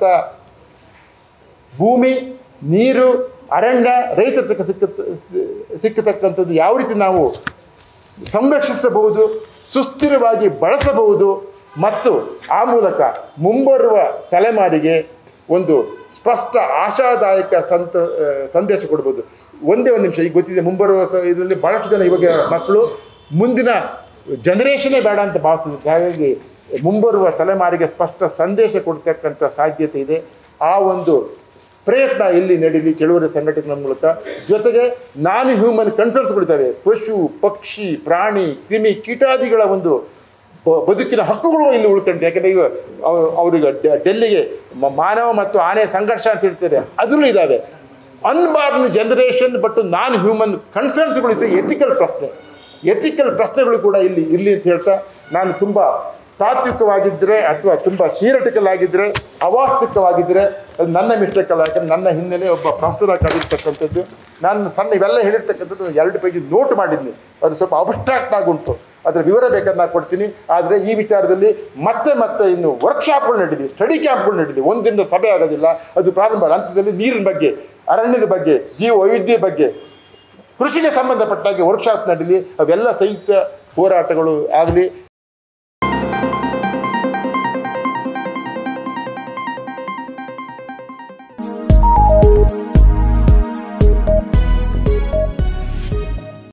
ಭೂಮಿ ನೀರು ಅರಣ್ಯ ರೈತರ ತಕ್ಕ ಸಿಕ್ಕ ಸಿಕ್ಕತಕ್ಕಂಥದ್ದು ಯಾವ ರೀತಿ ನಾವು ಸಂರಕ್ಷಿಸಬಹುದು ಸುಸ್ಥಿರವಾಗಿ ಬಳಸಬಹುದು ಮತ್ತು ಆ ಮೂಲಕ ಮುಂಬರುವ ತಲೆಮಾರಿಗೆ ಒಂದು ಸ್ಪಷ್ಟ ಆಶಾದಾಯಕ ಸಂತ ಆ, ಸಂದೇಶ ಕೊಡ್ಬೋದು ಒಂದೇ ಒಂದು ನಿಮಿಷ ಈಗ ಗೊತ್ತಿದೆ ಮುಂಬರುವ ಸ ಇದರಲ್ಲಿ ಭಾಳಷ್ಟು ಜನ ಇವಾಗ ಮಕ್ಕಳು ಮುಂದಿನ ಜನರೇಷನೇ ಬೇಡ ಅಂತ ಭಾವಿಸ್ತಿದ್ದಾರೆ ಹಾಗಾಗಿ ಮುಂಬರುವ ತಲೆಮಾರಿಗೆ ಸ್ಪಷ್ಟ ಸಂದೇಶ ಕೊಡ್ತಕ್ಕಂಥ ಸಾಧ್ಯತೆ ಇದೆ ಆ ಒಂದು ಪ್ರಯತ್ನ ಇಲ್ಲಿ ನಡೀಲಿ ಚಳುವಳಿ ಸಂಘಟನೆಗಳ ಮೂಲಕ ಜೊತೆಗೆ ನಾನ್ ಹ್ಯೂಮನ್ ಕನ್ಸರ್ನ್ಸ್ಗಳಿದ್ದಾವೆ ಪಶು ಪಕ್ಷಿ ಪ್ರಾಣಿ ಕ್ರಿಮಿ ಕೀಟಾದಿಗಳ ಒಂದು ಬ- ಬದುಕಿನ ಹಕ್ಕುಗಳು ಇಲ್ಲಿ ಉಳ್ಕೊಂಡು ಯಾಕಂದರೆ ಈಗ ಅವ್- ಅವ್ರಿಗೆ ಡೆ- ಡೆಲ್ಲಿಗೆ ಮ- ಮಾನವ ಮತ್ತು ಆನೆ ಸಂಘರ್ಷ ಅಂತ ಹೇಳ್ತಾರೆ ಅದರಲ್ಲೂ ಇದ್ದಾವೆ unborn generation but non human ಕನ್ಸರ್ನ್ಸ್ಗಳು ಇಸ್ ಎಥಿಕಲ್ ಪ್ರಶ್ನೆ ಎಥಿಕಲ್ ಪ್ರಶ್ನೆಗಳು ಕೂಡ ಇಲ್ಲಿ ಇರಲಿ ಅಂತ ಹೇಳ್ತಾ ನಾನು ತುಂಬ ತಾತ್ವಿಕವಾಗಿದ್ದರೆ ಅಥವಾ ತುಂಬ ಥಿಯರಟಿಕಲ್ ಆಗಿದ್ದರೆ ಅವಾಸ್ತವಿಕವಾಗಿದ್ದರೆ ಅದು ನನ್ನ ಮಿಸ್ಟೇಕ್ ಅಲ್ಲ ಯಾಕಂದ್ರೆ ನನ್ನ ಹಿನ್ನೆಲೆ ಒಬ್ಬ ಪ್ರೊಫೆಸರ್ ಆಗಿ ಕಲಿರ್ತಕ್ಕಂಥದ್ದು ನಾನು ಸಣ್ಣ ಇವೆಲ್ಲ ಹೇಳಿರ್ತಕ್ಕಂಥದ್ದು ಒಂದು ಎರಡು ಪೇಜ್ ನೋಟ್ ಮಾಡಿದ್ನಿ ಅದು ಸ್ವಲ್ಪ ಅಬ್ಸ್ಟ್ರಾಕ್ಟ್ ಆಗುಂಟು ಅದರ ವಿವರ ಬೇಕಾದ್ರೆ ನಾನು ಕೊಡ್ತೀನಿ ಆದರೆ ಈ ವಿಚಾರದಲ್ಲಿ ಮತ್ತೆ ಮತ್ತೆ ಇನ್ನು ವರ್ಕ್ಶಾಪ್ಗಳು ನಡೀಲಿ ಸ್ಟಡಿ ಕ್ಯಾಂಪ್ಗಳು ನಡೀಲಿ ಒಂದಿನ ಸಭೆ ಆಗೋದಿಲ್ಲ ಅದು ಪ್ರಾರಂಭ ಹಂತದಲ್ಲಿ ನೀರಿನ ಬಗ್ಗೆ ಅರಣ್ಯದ ಬಗ್ಗೆ ಜೀವ ವೈವಿಧ್ಯ ಬಗ್ಗೆ ಕೃಷಿಗೆ ಸಂಬಂಧಪಟ್ಟಾಗೆ ವರ್ಕ್ಶಾಪ್ ನಡೀಲಿ ಅವೆಲ್ಲ ಸಂಯುಕ್ತ ಹೋರಾಟಗಳು ಆಗಲಿ